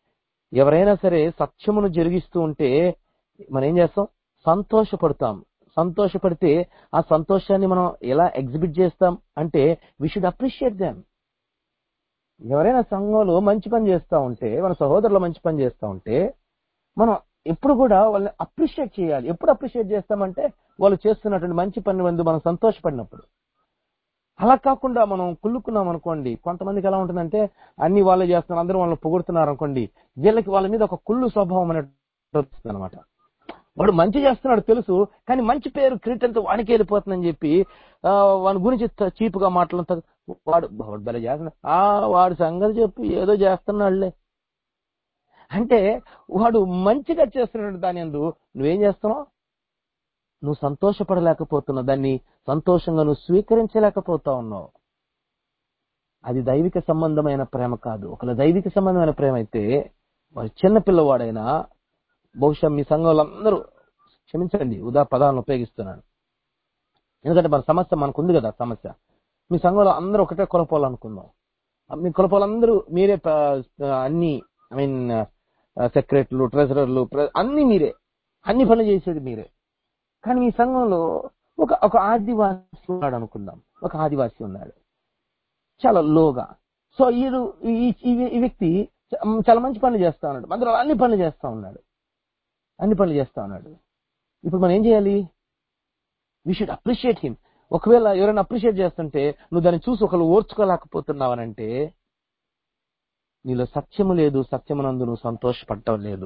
ఎవరైనా సరే సత్యమును జరిగిస్తూ ఉంటే మనం ఏం చేస్తాం సంతోషపడతాం సంతోషపడితే ఆ సంతోషాన్ని మనం ఎలా ఎగ్జిబిట్ చేస్తాం అంటే వి షుడ్ అప్రిషియేట్ దామ్ ఎవరైనా సంఘంలో మంచి పని చేస్తా ఉంటే మన సహోదరులు మంచి పని చేస్తా ఉంటే మనం ఎప్పుడు కూడా వాళ్ళని అప్రిషియేట్ చేయాలి ఎప్పుడు అప్రిషియేట్ చేస్తామంటే వాళ్ళు చేస్తున్నటువంటి మంచి పని ముందు మనం సంతోషపడినప్పుడు అలా కాకుండా మనం కుళ్ళుకున్నాం అనుకోండి కొంతమందికి ఎలా ఉంటుందంటే అన్ని వాళ్ళే చేస్తున్నారు అందరూ వాళ్ళని పొగుడుతున్నారు అనుకోండి వీళ్ళకి వాళ్ళ మీద ఒక కుళ్ళు స్వభావం అనేది వస్తుంది అనమాట వాడు మంచి చేస్తున్నాడు తెలుసు కానీ మంచి పేరు క్రికెట్ అంతా వాడికి వెళ్ళిపోతుందని చెప్పి ఆ, వాడి గురించి త- చీపుగా మాట్లాడటం వాడు వాడు భలే చేస్తున్నాడు ఆ వాడి సంగతి చెప్పి ఏదో చేస్తున్నాడులే అంటే వాడు మంచిగా చేస్తున్నాడు దాని ఎందు నువ్వేం చేస్తున్నావు నువ్వు సంతోషపడలేకపోతున్నావు దాన్ని సంతోషంగా నువ్వు స్వీకరించలేకపోతా ఉన్నావు అది దైవిక సంబంధమైన ప్రేమ కాదు ఒకవేళ దైవిక సంబంధమైన ప్రేమ అయితే వాడు చిన్న పిల్లవాడైనా బహుశా మీ సంఘంలో అందరూ క్షమించండి ఉదా పదాలను ఉపయోగిస్తున్నాను ఎందుకంటే మన సమస్య మనకు ఉంది కదా సమస్య మీ సంఘంలో అందరూ ఒకటే కొలపోవాలనుకుందాం మీ కొలపోలందరూ మీరే ప- అన్ని ఐ మీన్ సెక్రటరీలు ట్రెజరర్లు అన్ని మీరే అన్ని పనులు చేసేది మీరే కానీ మీ సంఘంలో ఒక ఒక ఆదివాసి ఉన్నాడు అనుకుందాం ఒక ఆదివాసి ఉన్నాడు చాలా లోగా సో ఈడు ఈ ఈ- ఈ వ్యక్తి చ- చాలా మంచి పనులు చేస్తా ఉన్నాడు అందులో అన్ని పనులు చేస్తా ఉన్నాడు అన్ని పనులు చేస్తా ఉన్నాడు ఇప్పుడు మనం ఏం చేయాలి వీ షుడ్ అప్రిషియేట్ హిమ్ ఒకవేళ ఎవరైనా అప్రిషియేట్ చేస్తుంటే నువ్వు దాన్ని చూసి ఒకరు ఓర్చుకోలేకపోతున్నావనంటే నీలో సత్యము లేదు సత్యమునందు నువ్వు సంతోషపడటం లేదు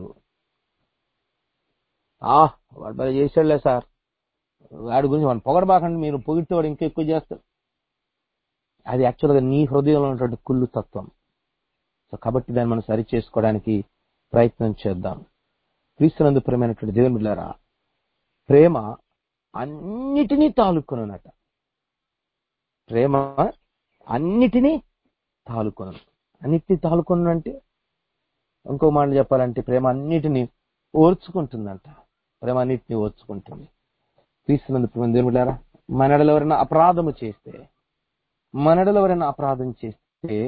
ఆ వాడు బాగా చేసాడులే సార్ వాడి గురించి వాడిని పొగడబాకండి మీరు పొగిడితే వాడు ఇంకా ఎక్కువ చేస్తాడు అది యాక్చువల్గా నీ హృదయంలో ఉన్నటువంటి కుళ్ళు తత్వం సో కాబట్టి దాన్ని మనం సరి చేసుకోవడానికి ప్రయత్నం చేద్దాం క్రీస్తునందు ప్రేమైనటువంటి దేవుని బిడ్డారా ప్రేమ అన్నిటినీ తాలుకొనునట ప్రేమ అన్నిటినీ తాలుకొను అన్నిటినీ తాలుకొను అంటే ఇంకో మాట చెప్పాలంటే ప్రేమ అన్నిటినీ ఓర్చుకుంటుందంట ప్రేమ అన్నిటినీ ఓర్చుకుంటుంది క్రీస్తునందు ప్రేమ దేవుని బిడ్డారా మనడలో ఎవరైనా అపరాధము చేస్తే మనడలో ఎవరైనా అపరాధం చేస్తే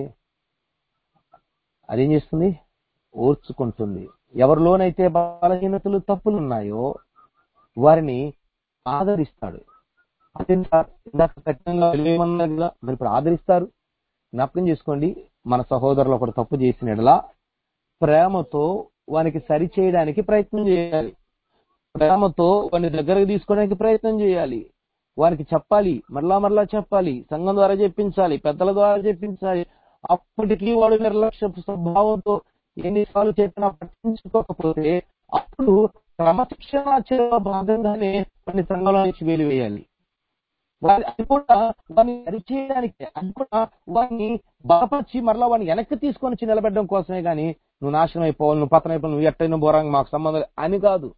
అదేం చేస్తుంది ఓర్చుకుంటుంది ఎవరిలోనైతే బలహీనతలు తప్పులు ఉన్నాయో వారిని ఆదరిస్తాడు అదే సార్ ఇందాక కఠినంగా వెలివేయమన్నారు కదా మరి ఇప్పుడు ఆదరిస్తారు జ్ఞాపకం చేసుకోండి మన సహోదరులు ఒకరు తప్పు చేసిన ఎడల ప్రేమతో వానికి సరి చేయడానికి ప్రయత్నం చేయాలి ప్రేమతో వాని దగ్గరకు తీసుకోవడానికి ప్రయత్నం చేయాలి వారికి చెప్పాలి మరలా మరలా చెప్పాలి సంఘం ద్వారా చెప్పించాలి పెద్దల ద్వారా చెప్పించాలి అప్పటికీ వాడు నిర్లక్ష్య స్వభావంతో ఎన్నిసార్లు చెప్పినా పట్టించుకోకపోతే అప్పుడు క్రమశిక్షణ చర్యలో భాగంగానే వాడిని సంఘంలో నుంచి వెలివేయాలి వారి అది కూడా వారిని సరిచేయడానికి అది కూడా వారిని బలపరిచి మరలా వాడిని వెనక్కి తీసుకొని వచ్చి నిలబెట్టడం కోసమే గాని నువ్వు నాశనం అయిపోవాలి నువ్వు పతనం అయిపోవాలి నువ్వు ఎట్టయినా బోరాంగ మాకు సంబంధం లేదు అని కాదు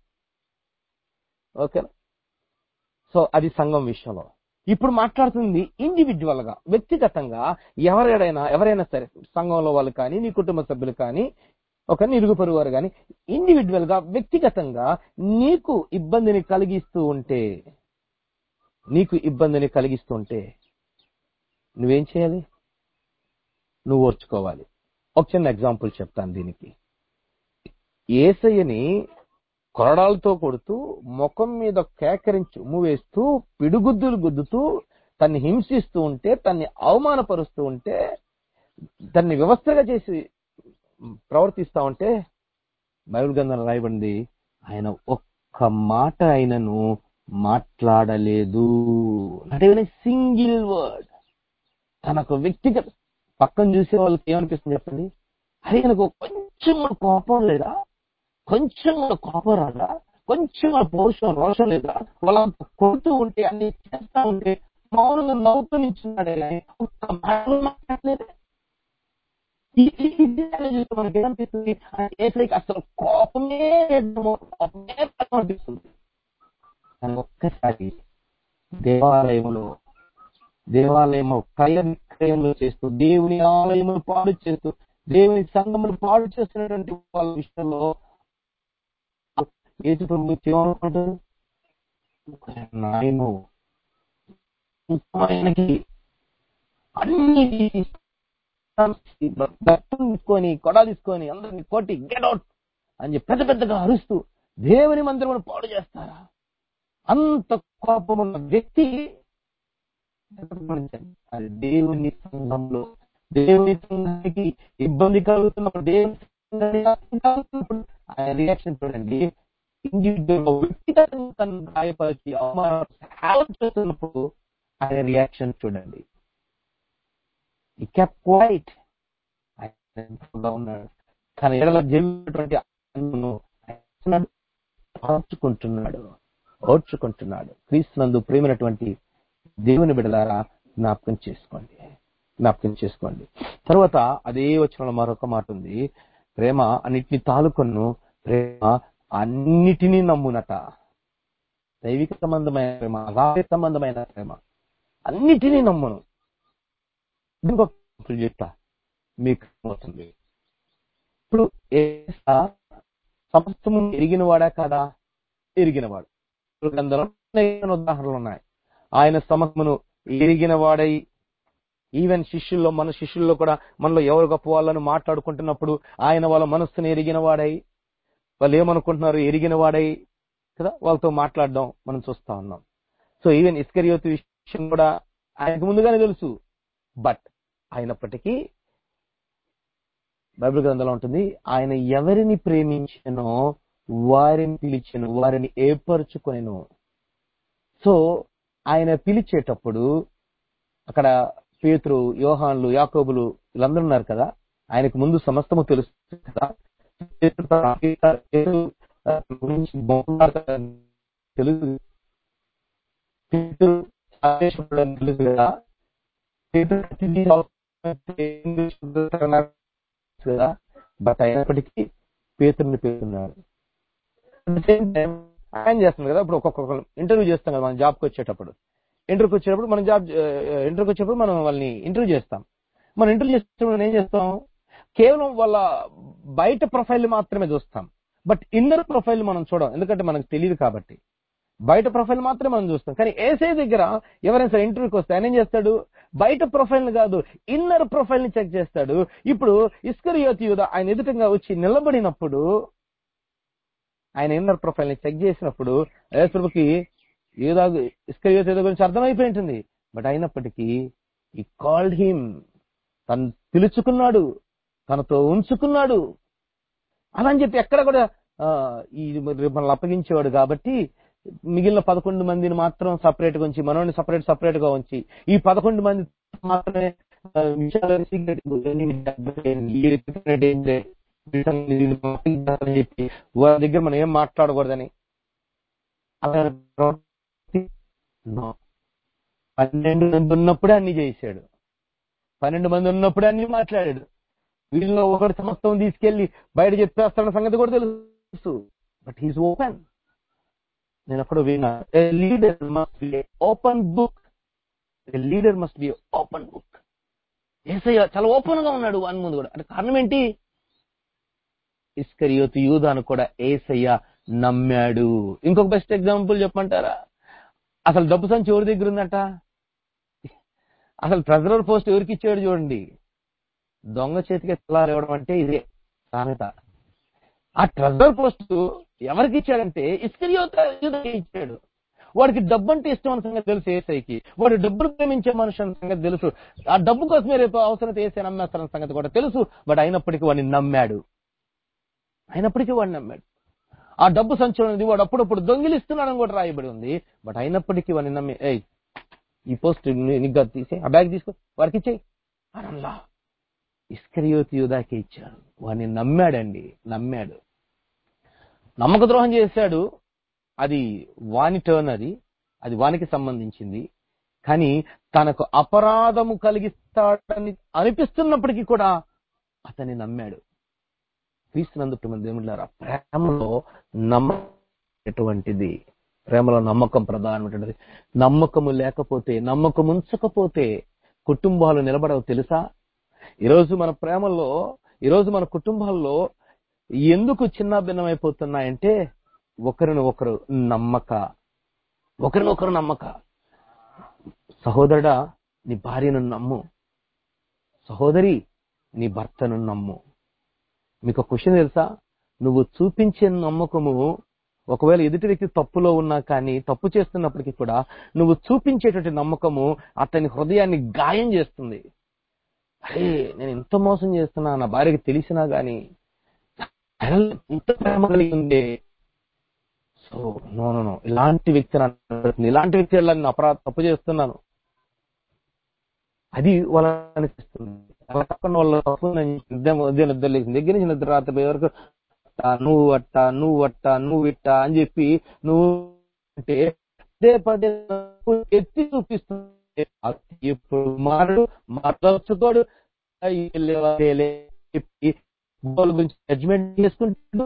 ఓకే సో అది సంఘం విషయంలో ఇప్పుడు మాట్లాడుతుంది ఇండివిజువల్ గా వ్యక్తిగతంగా ఎవరైనా ఎవరైనా సరే సంఘంలో వాళ్ళు కానీ నీ కుటుంబ సభ్యులు కానీ ఒక నిరుగు పొరుగు వారు కానీ ఇండివిజువల్ గా వ్యక్తిగతంగా నీకు ఇబ్బందిని కలిగిస్తూ ఉంటే నీకు ఇబ్బందిని కలిగిస్తూ ఉంటే నువ్వేం చేయాలి నువ్వు ఓర్చుకోవాలి ఒక చిన్న ఎగ్జాంపుల్ చెప్తాను దీనికి ఏసయ్యని కొరడాలతో కొడుతూ ముఖం మీద కేకరించి ఉమ్ము వేస్తూ పిడుగుద్దులు గుద్దుతూ తన్ని హింసిస్తూ ఉంటే తన్ని అవమానపరుస్తూ ఉంటే దాన్ని వ్యవస్థగా చేసి ప్రవర్తిస్తా ఉంటే బైబిల్ గ్రంథంలో రాయబడింది ఆయన ఒక్క మాట ఆయనను మాట్లాడలేదు అంటే సింగిల్ వర్డ్ తనకు వ్యక్తిగత పక్కన చూసే వాళ్ళకి ఏమనిపిస్తుంది చెప్పండి అరే నాకు కొంచెం కూడా కోపం లేదా కొంచెం కూడా కోపం రాదా కొంచెం కూడా పౌరుషం రోషం లేదా వాళ్ళంత కొడుతూ ఉంటే అన్ని చేస్తా ఉంటే మౌనంగా నవ్వుతూ నిల్చున్నాడే కానీ ఒక్క మాట మాట్లాడలేదు ఈ- ఈ- ఇది చూస్తే మనకి ఏమనిపిస్తుంది ఏసైకి అసలు కోపమే లేదేమో, కోపమే లేదేమో అనిపిస్తుంది కానీ ఒక్కసారి దేవాలయంలో దేవాలయము క్రయ విక్రయంలో చేస్తూ దేవుని ఆలయమును పాడు చేస్తూ దేవుని సంఘమును పాడు చేస్తున్నటువంటి వాళ్ళ విషయంలో ఏసు ప్రభు ఏమనుకుంటారు నాయను ఇంకా ఆయనకి అన్ని బట్టలు తీసుకొని కొడ తీసుకొని అందరిని కొట్టి గెట్ అవుట్ అని చెప్పి పెద్ద పెద్దగా అరుస్తూ దేవుని మందిరమును పాడు చేస్తారా అంత కోపం ఉన్న వ్యక్తి గమనించండి. అది దేవుని సంఘంలో దేవుని సంఘానికి ఇబ్బంది కలుగుతున్నప్పుడు దేవుని సంఘానికి ఇబ్బంది కలుగుతున్నప్పుడు ఆయన రియాక్షన్ చూడండి ఇండివిజువల్ వ్యక్తిగతంగా తను గాయపరిచి అవమానం చేస్తున్నప్పుడు ఆయన రియాక్షన్ చూడండి ఈ కెప్ క్వైట్ ఆయన ఉన్నాడు తన ఎడల జరిగినటువంటి ఆయనను ఆయన ఓర్చుకుంటున్నాడు ఓర్చుకుంటున్నాడు క్రీస్తునందు ప్రేమైనటువంటి దేవుని బిడలారా జ్ఞాపకం చేసుకోండి జ్ఞాపకం చేసుకోండి తర్వాత అదే వచ్చిన మరొక మాట ఉంది ప్రేమ అన్నిటిని తాలుకొను ప్రేమ అన్నిటినీ నమ్మునట దైవిక సంబంధమైన ప్రేమ అగాధ సంబంధమైన ప్రేమ అన్నిటినీ నమ్మును ఇంకొక example చెప్తా మీకు అవుతుంది ఇప్పుడు ఏసా సమస్తము ఎరిగిన వాడా కదా ఎరిగినవాడు గ్రంథంలో అనేక ఉదాహరణలు ఉన్నాయి ఆయన సమస్తమును ఎరిగిన వాడై ఈవెన్ శిష్యుల్లో మన శిష్యుల్లో కూడా మనలో ఎవరు గొప్ప వాళ్ళని మాట్లాడుకుంటున్నప్పుడు ఆయన వాళ్ళ మనస్సును ఎరిగిన వాడై వాళ్ళు ఏమనుకుంటున్నారు ఎరిగిన వాడై కదా వాళ్ళతో మాట్లాడడం మనం చూస్తా ఉన్నాం సో ఈవెన్ ఇస్కరియోతు విషయం కూడా ఆయనకు ముందుగానే తెలుసు బట్ అయినప్పటికీ బైబిల్ గ్రంథంలో ఉంటుంది ఆయన ఎవరిని ప్రేమించనో వారిని పిలిచెను వారిని ఏర్పరచుకొనెను సో ఆయన పిలిచేటప్పుడు అక్కడ పేతురు యోహాన్లు యాకోబులు వీళ్ళందరూ ఉన్నారు కదా ఆయనకు ముందు సమస్తము తెలుసు కదా పేతురు తన అధికార- పేతురు, ఆ, గురించి మాట్లాడతాడని తెలుసు పేతురు సాదేశపరుడు అని తెలుసు కదా పేతురు ప్రతిదీ తెలుసు కదా బట్ అయినప్పటికీ పేతుర్ని పేరున్నాడు సేమ్ టైం ఆయన చేస్తున్నాడు కదా ఇప్పుడు ఒక్కొక్క ఇంటర్వ్యూ చేస్తాం కదా మనం జాబ్కి వచ్చేటప్పుడు ఇంటర్వ్యూకి వచ్చేటప్పుడు మనం జాబ్ ఇంటర్వ్యూకి వచ్చేటప్పుడు మనం వాళ్ళని ఇంటర్వ్యూ చేస్తాం మనం ఇంటర్వ్యూ చేసేటప్పుడు మనం ఏం చేస్తాం కేవలం వాళ్ళ బయట ప్రొఫైల్ మాత్రమే చూస్తాం బట్ ఇన్నర్ ప్రొఫైల్ మనం చూడం ఎందుకంటే మనకు తెలియదు కాబట్టి బయట ప్రొఫైల్ మాత్రమే మనం చూస్తాం కానీ ఏసే దగ్గర ఎవరైనా సరే ఇంటర్వ్యూకి వస్తే ఆయన ఏం చేస్తాడు బయట ప్రొఫైల్ కాదు ఇన్నర్ ప్రొఫైల్ ని చెక్ చేస్తాడు ఇప్పుడు ఇస్కరియోతి యూద ఆయన ఎదుటంగా వచ్చి నిలబడినప్పుడు ఆయన ఇన్నర్ ప్రొఫైల్ ని చెక్ చేసినప్పుడు యేసుకి యూదా ఇస్కరియోతి యూదా గురించి అర్థమైపోయి ఉంటుంది బట్ అయినప్పటికీ ఈ కాల్డ్ హిమ్ తను పిలుచుకున్నాడు తనతో ఉంచుకున్నాడు అలా అని చెప్పి ఎక్కడ కూడా ఆ, ఈ రేపు మనల్ని అప్పగించేవాడు కాబట్టి మిగిలిన పదకొండు మందిని మాత్రం సపరేట్ గా ఉంచి మనోని సపరేట్ సపరేట్ గా ఉంచి ఈ పదకొండు మంది మాత్రమే ఆ, విషయాలు secret ఈ secret ఏం లేదు. వీళ్ళని అప్పగించాలని చెప్పి వాళ్ళ దగ్గర మనం ఏం మాట్లాడకూడదని అలా No. పన్నెండు మంది ఉన్నప్పుడే అన్ని చేశాడు పన్నెండు మంది ఉన్నప్పుడే అన్ని మాట్లాడాడు వీళ్ళలో ఒకటి సమస్తం తీసుకెళ్లి బయట చెప్పేస్తున్న సంగతి కూడా తెలుసు బట్ హీస్ ఓపెన్ నేను అక్కడ విన్నా leader must be open book leader must be open book Yesayya చాలా ఓపెన్ గా ఉన్నాడు అని ముందు కూడా అంటే కారణం ఏంటి ఇస్కరియోతు యూదాను కూడా ఏసయ్య నమ్మాడు ఇంకొక బెస్ట్ ఎగ్జాంపుల్ చెప్పమంటారా అసలు డబ్బు సంచి ఎవరి దగ్గర ఉందట అసలు ట్రెజరర్ పోస్ట్ ఎవరికి ఇచ్చాడు చూడండి దొంగ చేతికి తెల్లారేవడం అంటే ఇదే సామెత ఆ ట్రెజర్ పోస్ట్ ఎవరికి ఇచ్చాడంటే ఇస్కరియోత యూదకి ఇచ్చాడు వాడికి డబ్బు అంటే ఇష్టం అన్న సంగతి తెలుసు ఏసైకి వాడు డబ్బులు ప్రేమించే మనిషి అన్న సంగతి తెలుసు ఆ డబ్బు కోసమే రేపు అవసరం ఏసై నమ్మేస్తారన్న సంగతి కూడా తెలుసు బట్ అయినప్పటికీ వాడిని నమ్మాడు అయినప్పటికీ వాడిని నమ్మాడు ఆ డబ్బు సంచులు అనేది వాడు అప్పుడప్పుడు దొంగిలిస్తున్నాడని కూడా రాయబడి ఉంది బట్ అయినప్పటికీ వాడిని నమ్మి ఏయ్ ఈ పోస్ట్ నిగ్గా తీసే ఆ బ్యాగ్ తీసుకో వాడికి ఇచ్చేయి అనల్లా ఇస్కరియోతి యూదాకి ఇచ్చాడు వాడిని నమ్మాడండి నమ్మాడు నమ్మక ద్రోహం చేశాడు అది వాని టర్న్ అది అది వానికి సంబంధించింది కానీ తనకు అపరాధము కలిగిస్తాడని అనిపిస్తున్నప్పటికీ కూడా అతన్ని నమ్మాడు క్రీస్తునందు ప్రేమ దేవుళ్ళారా ప్రేమలో నమ్మటువంటిది ప్రేమలో నమ్మకం ప్రధానమైనటువంటిది నమ్మకము లేకపోతే నమ్మకం ఉంచకపోతే కుటుంబాలు నిలబడవు తెలుసా ఈరోజు మన ప్రేమలో ఈరోజు మన కుటుంబాల్లో ఎందుకు చిన్న భిన్నమైపోతున్నాయంటే ఒకరిని ఒకరు నమ్మక ఒకరిని ఒకరు నమ్మక సహోదరుడా నీ భార్యను నమ్ము సహోదరి నీ భర్తను నమ్ము మీకు ఒక క్వశ్చన్ తెలుసా నువ్వు చూపించే నమ్మకము ఒకవేళ ఎదుటి వ్యక్తి తప్పులో ఉన్నా కానీ తప్పు చేస్తున్నప్పటికీ కూడా నువ్వు చూపించేటువంటి నమ్మకము అతని హృదయాన్ని గాయం చేస్తుంది అరే నేను ఇంత మోసం చేస్తున్నా నా భార్యకి తెలిసినా గాని ఇంత ప్రేమ కలిగి ఉండే సో నో నో నో ఇలాంటి వ్యక్తి నన్ను ఇలాంటి వ్యక్తి వల్ల నేను అపరాధ తప్పు చేస్తున్నాను అది వాళ్ళ అనిపిస్తుంది అలా కాకుండా వాళ్ళ తప్పు నేను ఉదయం ఉదయం నిద్ర లేచిన దగ్గర నుంచి నిద్ర రాత్రి వరకు అట్టా, నువ్వు అట్ట నువ్వు అట్ట నువ్వు ఇట్ట అని చెప్పి నువ్వు అంటే పదే పదే తప్పు ఎత్తి చూపిస్తుంది ఇప్పుడు మారడు మార్చుకోడు చెప్పి గోల్ గురించి జడ్జ్మెంట్ చేసుకుంటాడు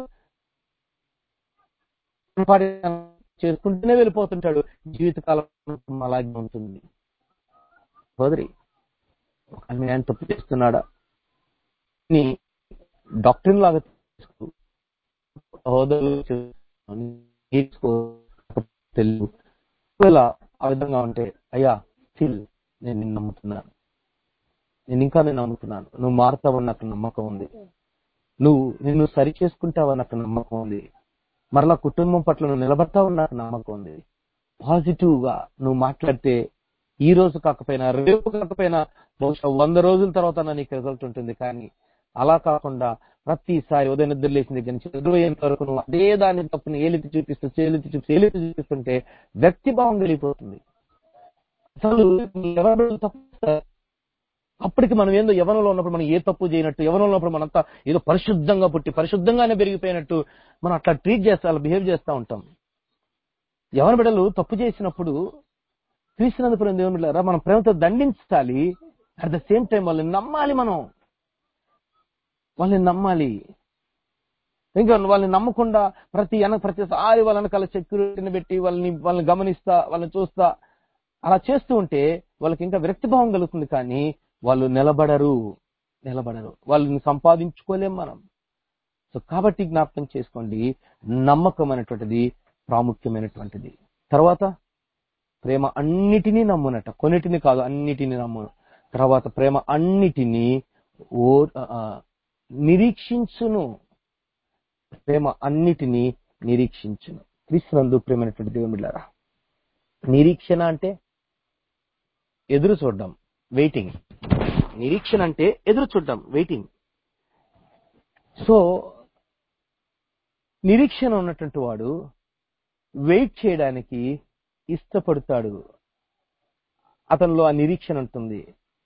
పాడి చేసుకుంటూనే వెళ్ళిపోతుంటాడు జీవితకాలం అలాగే ఉంటుంది సోదరి ఒక ఆయన తప్పు చేస్తున్నాడా నీ డాక్టరీన్ లాగా తీసుకో సహోదరులు తీసుకో తెలుగు ఒకవేళ ఆ విధంగా ఉంటే అయ్యా స్టిల్ నేను నిన్ను నమ్ముతున్నాను నేను ఇంకా నేను నమ్ముతున్నాను నువ్వు మారుతావని నాకు నమ్మకం ఉంది నువ్వు నిన్ను సరి చేసుకుంటావని నాకు నమ్మకం ఉంది మరలా కుటుంబం పట్ల నువ్వు నిలబడతావని నాకు నమ్మకం ఉంది పాజిటివ్ గా నువ్వు మాట్లాడితే ఈ రోజు కాకపోయినా రేపు కాకపోయినా బహుశా వంద రోజుల తర్వాత నీకు రిజల్ట్ ఉంటుంది కానీ అలా కాకుండా ప్రతిసారి ఉదయం నిద్ర లేచిన దగ్గర నుంచి నిద్రపోయేంత వరకు నువ్వు అదే దాన్ని తప్పుని ఏలితి చూపిస్తూ చేలితి చూపిస్తూ ఏలితి చూపిస్తుంటే వ్యక్తి భావం వెళ్ళిపోతుంది అసలు ఎవరు తప్పు చేస్తారు? అప్పటికి మనం ఏందో యవనంలో ఉన్నప్పుడు మనం ఏ తప్పు చేయనట్టు యవనంలో ఉన్నప్పుడు మనంతా ఏదో పరిశుద్ధంగా పుట్టి పరిశుద్ధంగానే పెరిగిపోయినట్టు మనం అట్లా ట్రీట్ చేస్తా అలా బిహేవ్ చేస్తూ ఉంటాం యవన బిడ్డలు తప్పు చేసినప్పుడు క్రీస్తునందుపురం దేవుని బిడ్డలారా మనం ప్రేమతో దండించాలి అట్ ద సేమ్ టైం వాళ్ళని నమ్మాలి మనం వాళ్ళని నమ్మాలి ఇంకా వాళ్ళని నమ్మకుండా ప్రతి వెనక ప్రతిసారి వాళ్ళ వెనకాల సెక్యూరిటీని పెట్టి వాళ్ళని వాళ్ళని గమనిస్తా వాళ్ళని చూస్తా అలా చేస్తూ ఉంటే వాళ్ళకి ఇంకా విరక్తి భావం కలుగుతుంది కానీ వాళ్ళు నిలబడరు నిలబడరు వాళ్ళని సంపాదించుకోలేం మనం సో కాబట్టి జ్ఞాపకం చేసుకోండి నమ్మకం అనేటువంటిది ప్రాముఖ్యమైనటువంటిది తర్వాత ప్రేమ అన్నిటినీ నమ్మునట కొన్నిటిని కాదు అన్నిటినీ నమ్మును తర్వాత ప్రేమ అన్నిటినీ ఓ ఆ, నిరీక్షించును ప్రేమ అన్నిటినీ నిరీక్షించును క్రీస్తునందు ప్రేమైనటువంటి దేవుమిళ్ళారా నిరీక్షణ అంటే ఎదురు చూడడం వెయిటింగ్ నిరీక్షణ అంటే ఎదురు చూడడం వెయిటింగ్ సో నిరీక్షణ ఉన్నటువంటి వాడు వెయిట్ చేయడానికి ఇష్టపడతాడు అతనిలో ఆ నిరీక్షణ ఉంటుంది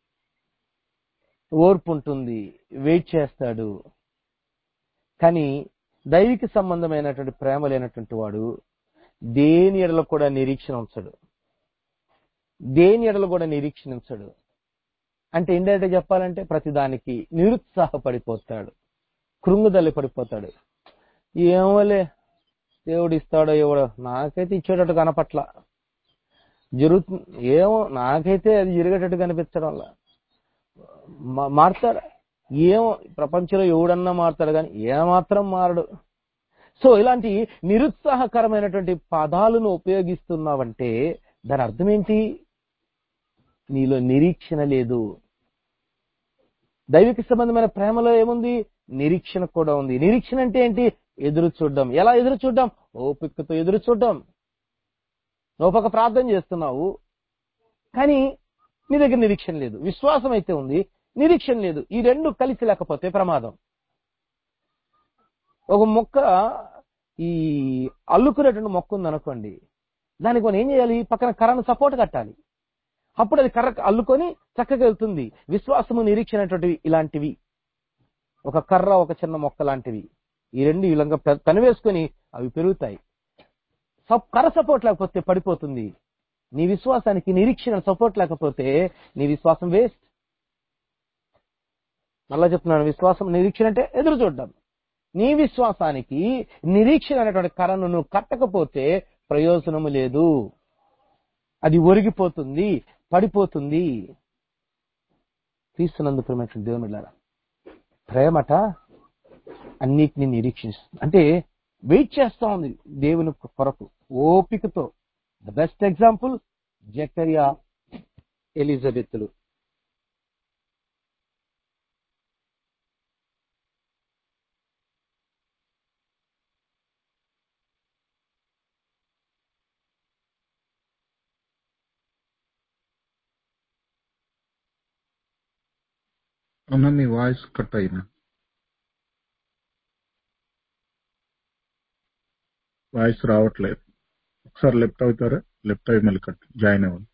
ఓర్పు ఉంటుంది వెయిట్ చేస్తాడు కానీ దైవిక సంబంధమైనటువంటి ప్రేమ లేనటువంటి వాడు దేని ఎడలో కూడా నిరీక్షణ ఉంచడు దేని ఎడలో కూడా నిరీక్షణ ఉంచడు అంటే ఇండైరెక్ట్ చెప్పాలంటే ప్రతిదానికి నిరుత్సాహపడిపోతాడు కృంగుదల్లి పడిపోతాడు ఏమోలే దేవుడు ఇస్తాడో ఎవడో నాకైతే ఇచ్చేటట్టు కనపట్ల జరుగుతుంది ఏమో నాకైతే అది జరిగేటట్టు కనిపించడం వల్ల మా- మారుతాడు ఏమో ప్రపంచంలో ఎవడన్నా మారుతాడు కానీ ఏమాత్రం మారడు సో ఇలాంటి నిరుత్సాహకరమైనటువంటి పదాలను ఉపయోగిస్తున్నావంటే దాని అర్థం ఏంటి నీలో నిరీక్షణ లేదు దైవిక సంబంధమైన ప్రేమలో ఏముంది నిరీక్షణ కూడా ఉంది నిరీక్షణ అంటే ఏంటి ఎదురు చూడడం ఎలా ఎదురు చూడడం ఓపికతో ఎదురు చూడడం నువ్వు ఒక ప్రార్థన చేస్తున్నావు కానీ నీ దగ్గర నిరీక్షణ లేదు విశ్వాసం అయితే ఉంది నిరీక్షణ లేదు ఈ రెండు కలిసి లేకపోతే ప్రమాదం ఒక మొక్క ఈ అల్లుకునేటువంటి మొక్క ఉంది అనుకోండి దానికి మనం ఏం చేయాలి పక్కన కర్రను సపోర్ట్ కట్టాలి అప్పుడు అది కర్ర అల్లుకొని చక్కగా వెళ్తుంది విశ్వాసము నిరీక్షణ అనేటువంటివి ఇలాంటివి ఒక కర్ర ఒక చిన్న మొక్క లాంటివి ఈ రెండు ఈ విధంగా పె- తనివేసుకొని అవి పెరుగుతాయి సప్- కర్ర సపోర్ట్ లేకపోతే పడిపోతుంది నీ విశ్వాసానికి నిరీక్షణ సపోర్ట్ లేకపోతే నీ విశ్వాసం వేస్ట్ మళ్ళా చెప్తున్నాను విశ్వాసం నిరీక్షణ అంటే ఎదురు చూడడం నీ విశ్వాసానికి నిరీక్షణ అనేటువంటి కర్రను నువ్వు కట్టకపోతే ప్రయోజనము లేదు అది ఒరిగిపోతుంది పడిపోతుంది తీస్తున్నందు ప్రేమటువంటి దేవుని ప్రేమట అన్నిటిని నిరీక్షిస్తుంది అంటే వెయిట్ చేస్తా ఉంది దేవుని కొరకు ఓపికతో ద బెస్ట్ ఎగ్జాంపుల్ జకరియా ఎలిజబెత్లు అన్న మీ వాయిస్ కట్ అయినా వాయిస్ రావట్లేదు ఒకసారి లెఫ్ట్ అవుతారా లెఫ్ట్ అయ్యి మళ్ళీ కట్ జాయిన్ అవ్వండి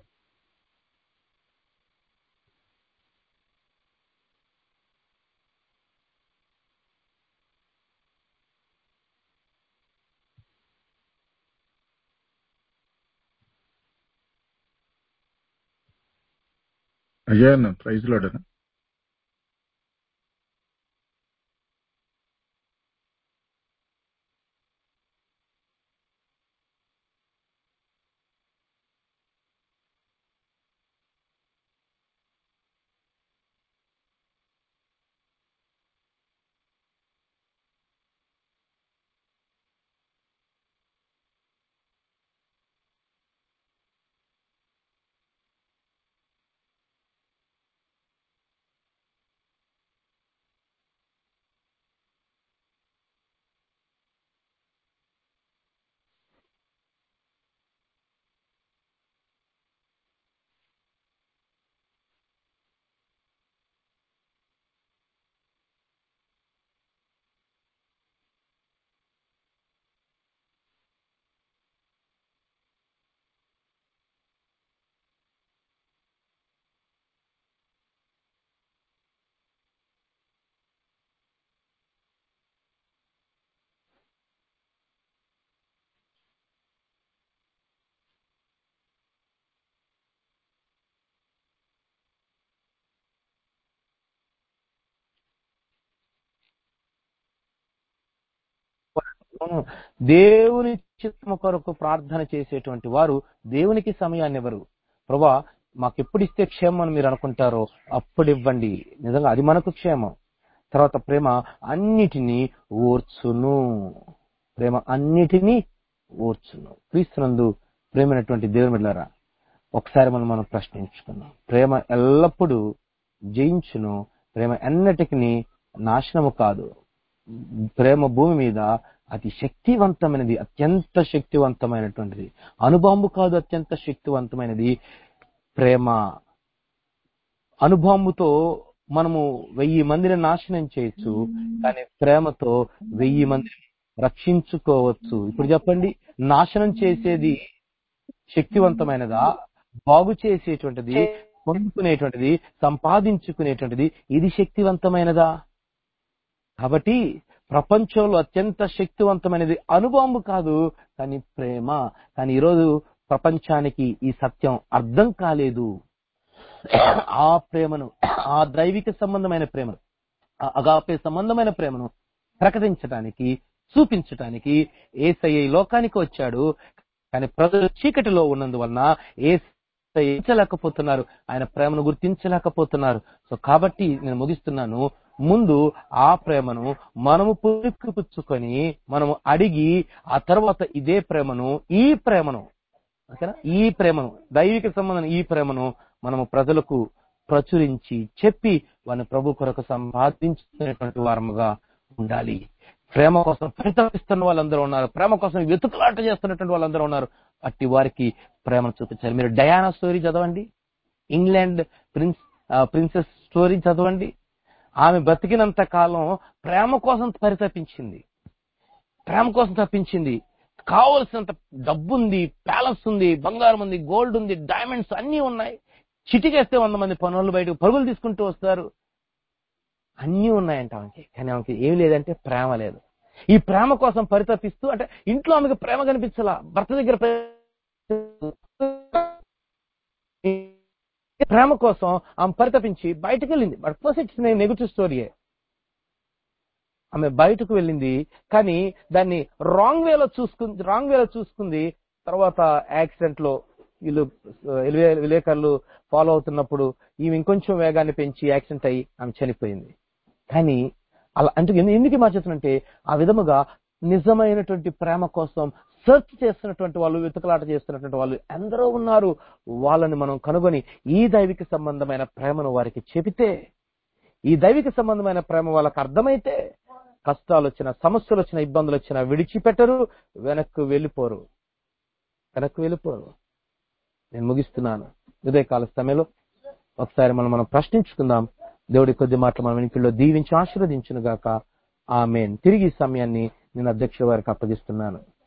అజయ్ అన్న ప్రైజ్ లోడనా దేవుని చిత్తము కొరకు ప్రార్థన చేసేటువంటి వారు దేవునికి సమయాన్ని ఇవ్వరు ప్రభా మాకు ఎప్పుడు ఇస్తే క్షేమం అని మీరు అనుకుంటారో అప్పుడు ఇవ్వండి నిజంగా అది మనకు క్షేమం తర్వాత ప్రేమ అన్నిటినీ ఓర్చును ప్రేమ అన్నిటినీ ఓర్చును క్రీస్తునందు ప్రేమైనటువంటి దేవుని బిడ్డలారా ఒకసారి మనం మనం ప్రశ్నించుకుందాం ప్రేమ ఎల్లప్పుడూ జయించును ప్రేమ ఎన్నటికి నాశనము కాదు ప్రేమ భూమి మీద అతి శక్తివంతమైనది అత్యంత శక్తివంతమైనటువంటిది అనుబాంబు కాదు అత్యంత శక్తివంతమైనది ప్రేమ అనుబాంబుతో మనము వెయ్యి మందిని నాశనం చేయొచ్చు కానీ ప్రేమతో వెయ్యి మందిని రక్షించుకోవచ్చు ఇప్పుడు చెప్పండి నాశనం చేసేది శక్తివంతమైనదా బాగు చేసేటువంటిది పొందుకునేటువంటిది సంపాదించుకునేటువంటిది ఇది శక్తివంతమైనదా కాబట్టి ప్రపంచంలో అత్యంత శక్తివంతమైనది అనుభవం కాదు కానీ ప్రేమ కానీ ఈరోజు ప్రపంచానికి ఈ సత్యం అర్థం కాలేదు ఆ ప్రేమను ఆ దైవిక సంబంధమైన ప్రేమను ఆ అగాపే సంబంధమైన ప్రేమను ప్రకటించడానికి చూపించడానికి ఏసయ్య ఈ లోకానికి వచ్చాడు కానీ ప్రజలు చీకటిలో ఉన్నందువలన ఏసలేకపోతున్నారు ఆయన ప్రేమను గుర్తించలేకపోతున్నారు సో కాబట్టి నేను ముగిస్తున్నాను ముందు ఆ ప్రేమను మనము పుచ్చుకొని మనము అడిగి ఆ తర్వాత ఇదే ప్రేమను ఈ ప్రేమను ఓకేనా ఈ ప్రేమను దైవిక సంబంధం ఈ ప్రేమను మనము ప్రజలకు ప్రచురించి చెప్పి వారిని ప్రభు కొరకు సంపాదించుకునేటువంటి వారముగా ఉండాలి ప్రేమ కోసం పరితపిస్తున్న వాళ్ళందరూ ఉన్నారు ప్రేమ కోసం వెతుకులాట చేస్తున్నటువంటి వాళ్ళందరూ ఉన్నారు అట్టి వారికి ప్రేమను చూపించాలి మీరు డయానా స్టోరీ చదవండి ఇంగ్లాండ్ ప్రిన్స్ ప్రిన్సెస్ స్టోరీ చదవండి ఆమె బతికినంత కాలం ప్రేమ కోసం పరితపించింది ప్రేమ కోసం తప్పించింది కావలసినంత డబ్బు ఉంది ప్యాలెస్ ఉంది బంగారం ఉంది గోల్డ్ ఉంది డైమండ్స్ అన్నీ ఉన్నాయి చిటికేస్తే వంద మంది పనులు బయటకు పరుగులు తీసుకుంటూ వస్తారు అన్నీ ఉన్నాయంట ఆమెకి కానీ ఆమెకి ఏం లేదంటే ప్రేమ లేదు ఈ ప్రేమ కోసం పరితపిస్తూ అంటే ఇంట్లో ఆమెకు ప్రేమ కనిపించాల భర్త దగ్గర ప్రేమ కోసం ఆమె పరితపించి బయటకు వెళ్ళింది బట్ ఫస్ట్ ఇట్స్ నెగిటివ్ స్టోరీయే ఆమె బయటకు వెళ్ళింది కానీ దాన్ని రాంగ్ వేలో చూసుకుంది రాంగ్ వేలో చూసుకుంది తర్వాత యాక్సిడెంట్ లో వీళ్ళు విలేకరులు ఫాలో అవుతున్నప్పుడు ఈమె ఇంకొంచెం వేగాన్ని పెంచి యాక్సిడెంట్ అయ్యి ఆమె చనిపోయింది కానీ అలా అంటే ఎందుకు మార్చేస్తున్నంటే ఆ విధముగా నిజమైనటువంటి ప్రేమ కోసం సెర్చ్ చేస్తున్నటువంటి వాళ్ళు వెతుకలాట చేస్తున్నటువంటి వాళ్ళు ఎందరో ఉన్నారు వాళ్ళని మనం కనుగొని ఈ దైవిక సంబంధమైన ప్రేమను వారికి చెబితే ఈ దైవిక సంబంధమైన ప్రేమ వాళ్ళకి అర్థమైతే కష్టాలు వచ్చిన సమస్యలు వచ్చిన ఇబ్బందులు వచ్చినా విడిచిపెట్టరు వెనక్కు వెళ్ళిపోరు వెనక్కు వెళ్ళిపోరు నేను ముగిస్తున్నాను ఉదయకాల సమయంలో ఒకసారి మనం మనం ప్రశ్నించుకుందాం దేవుడి కొద్ది మాటలు మన వెనుకల్లో దీవించి ఆశీర్వదించును గాక ఆమెన్ తిరిగి ఈ సమయాన్ని నేను అధ్యక్షుల వారికి అప్పగిస్తున్నాను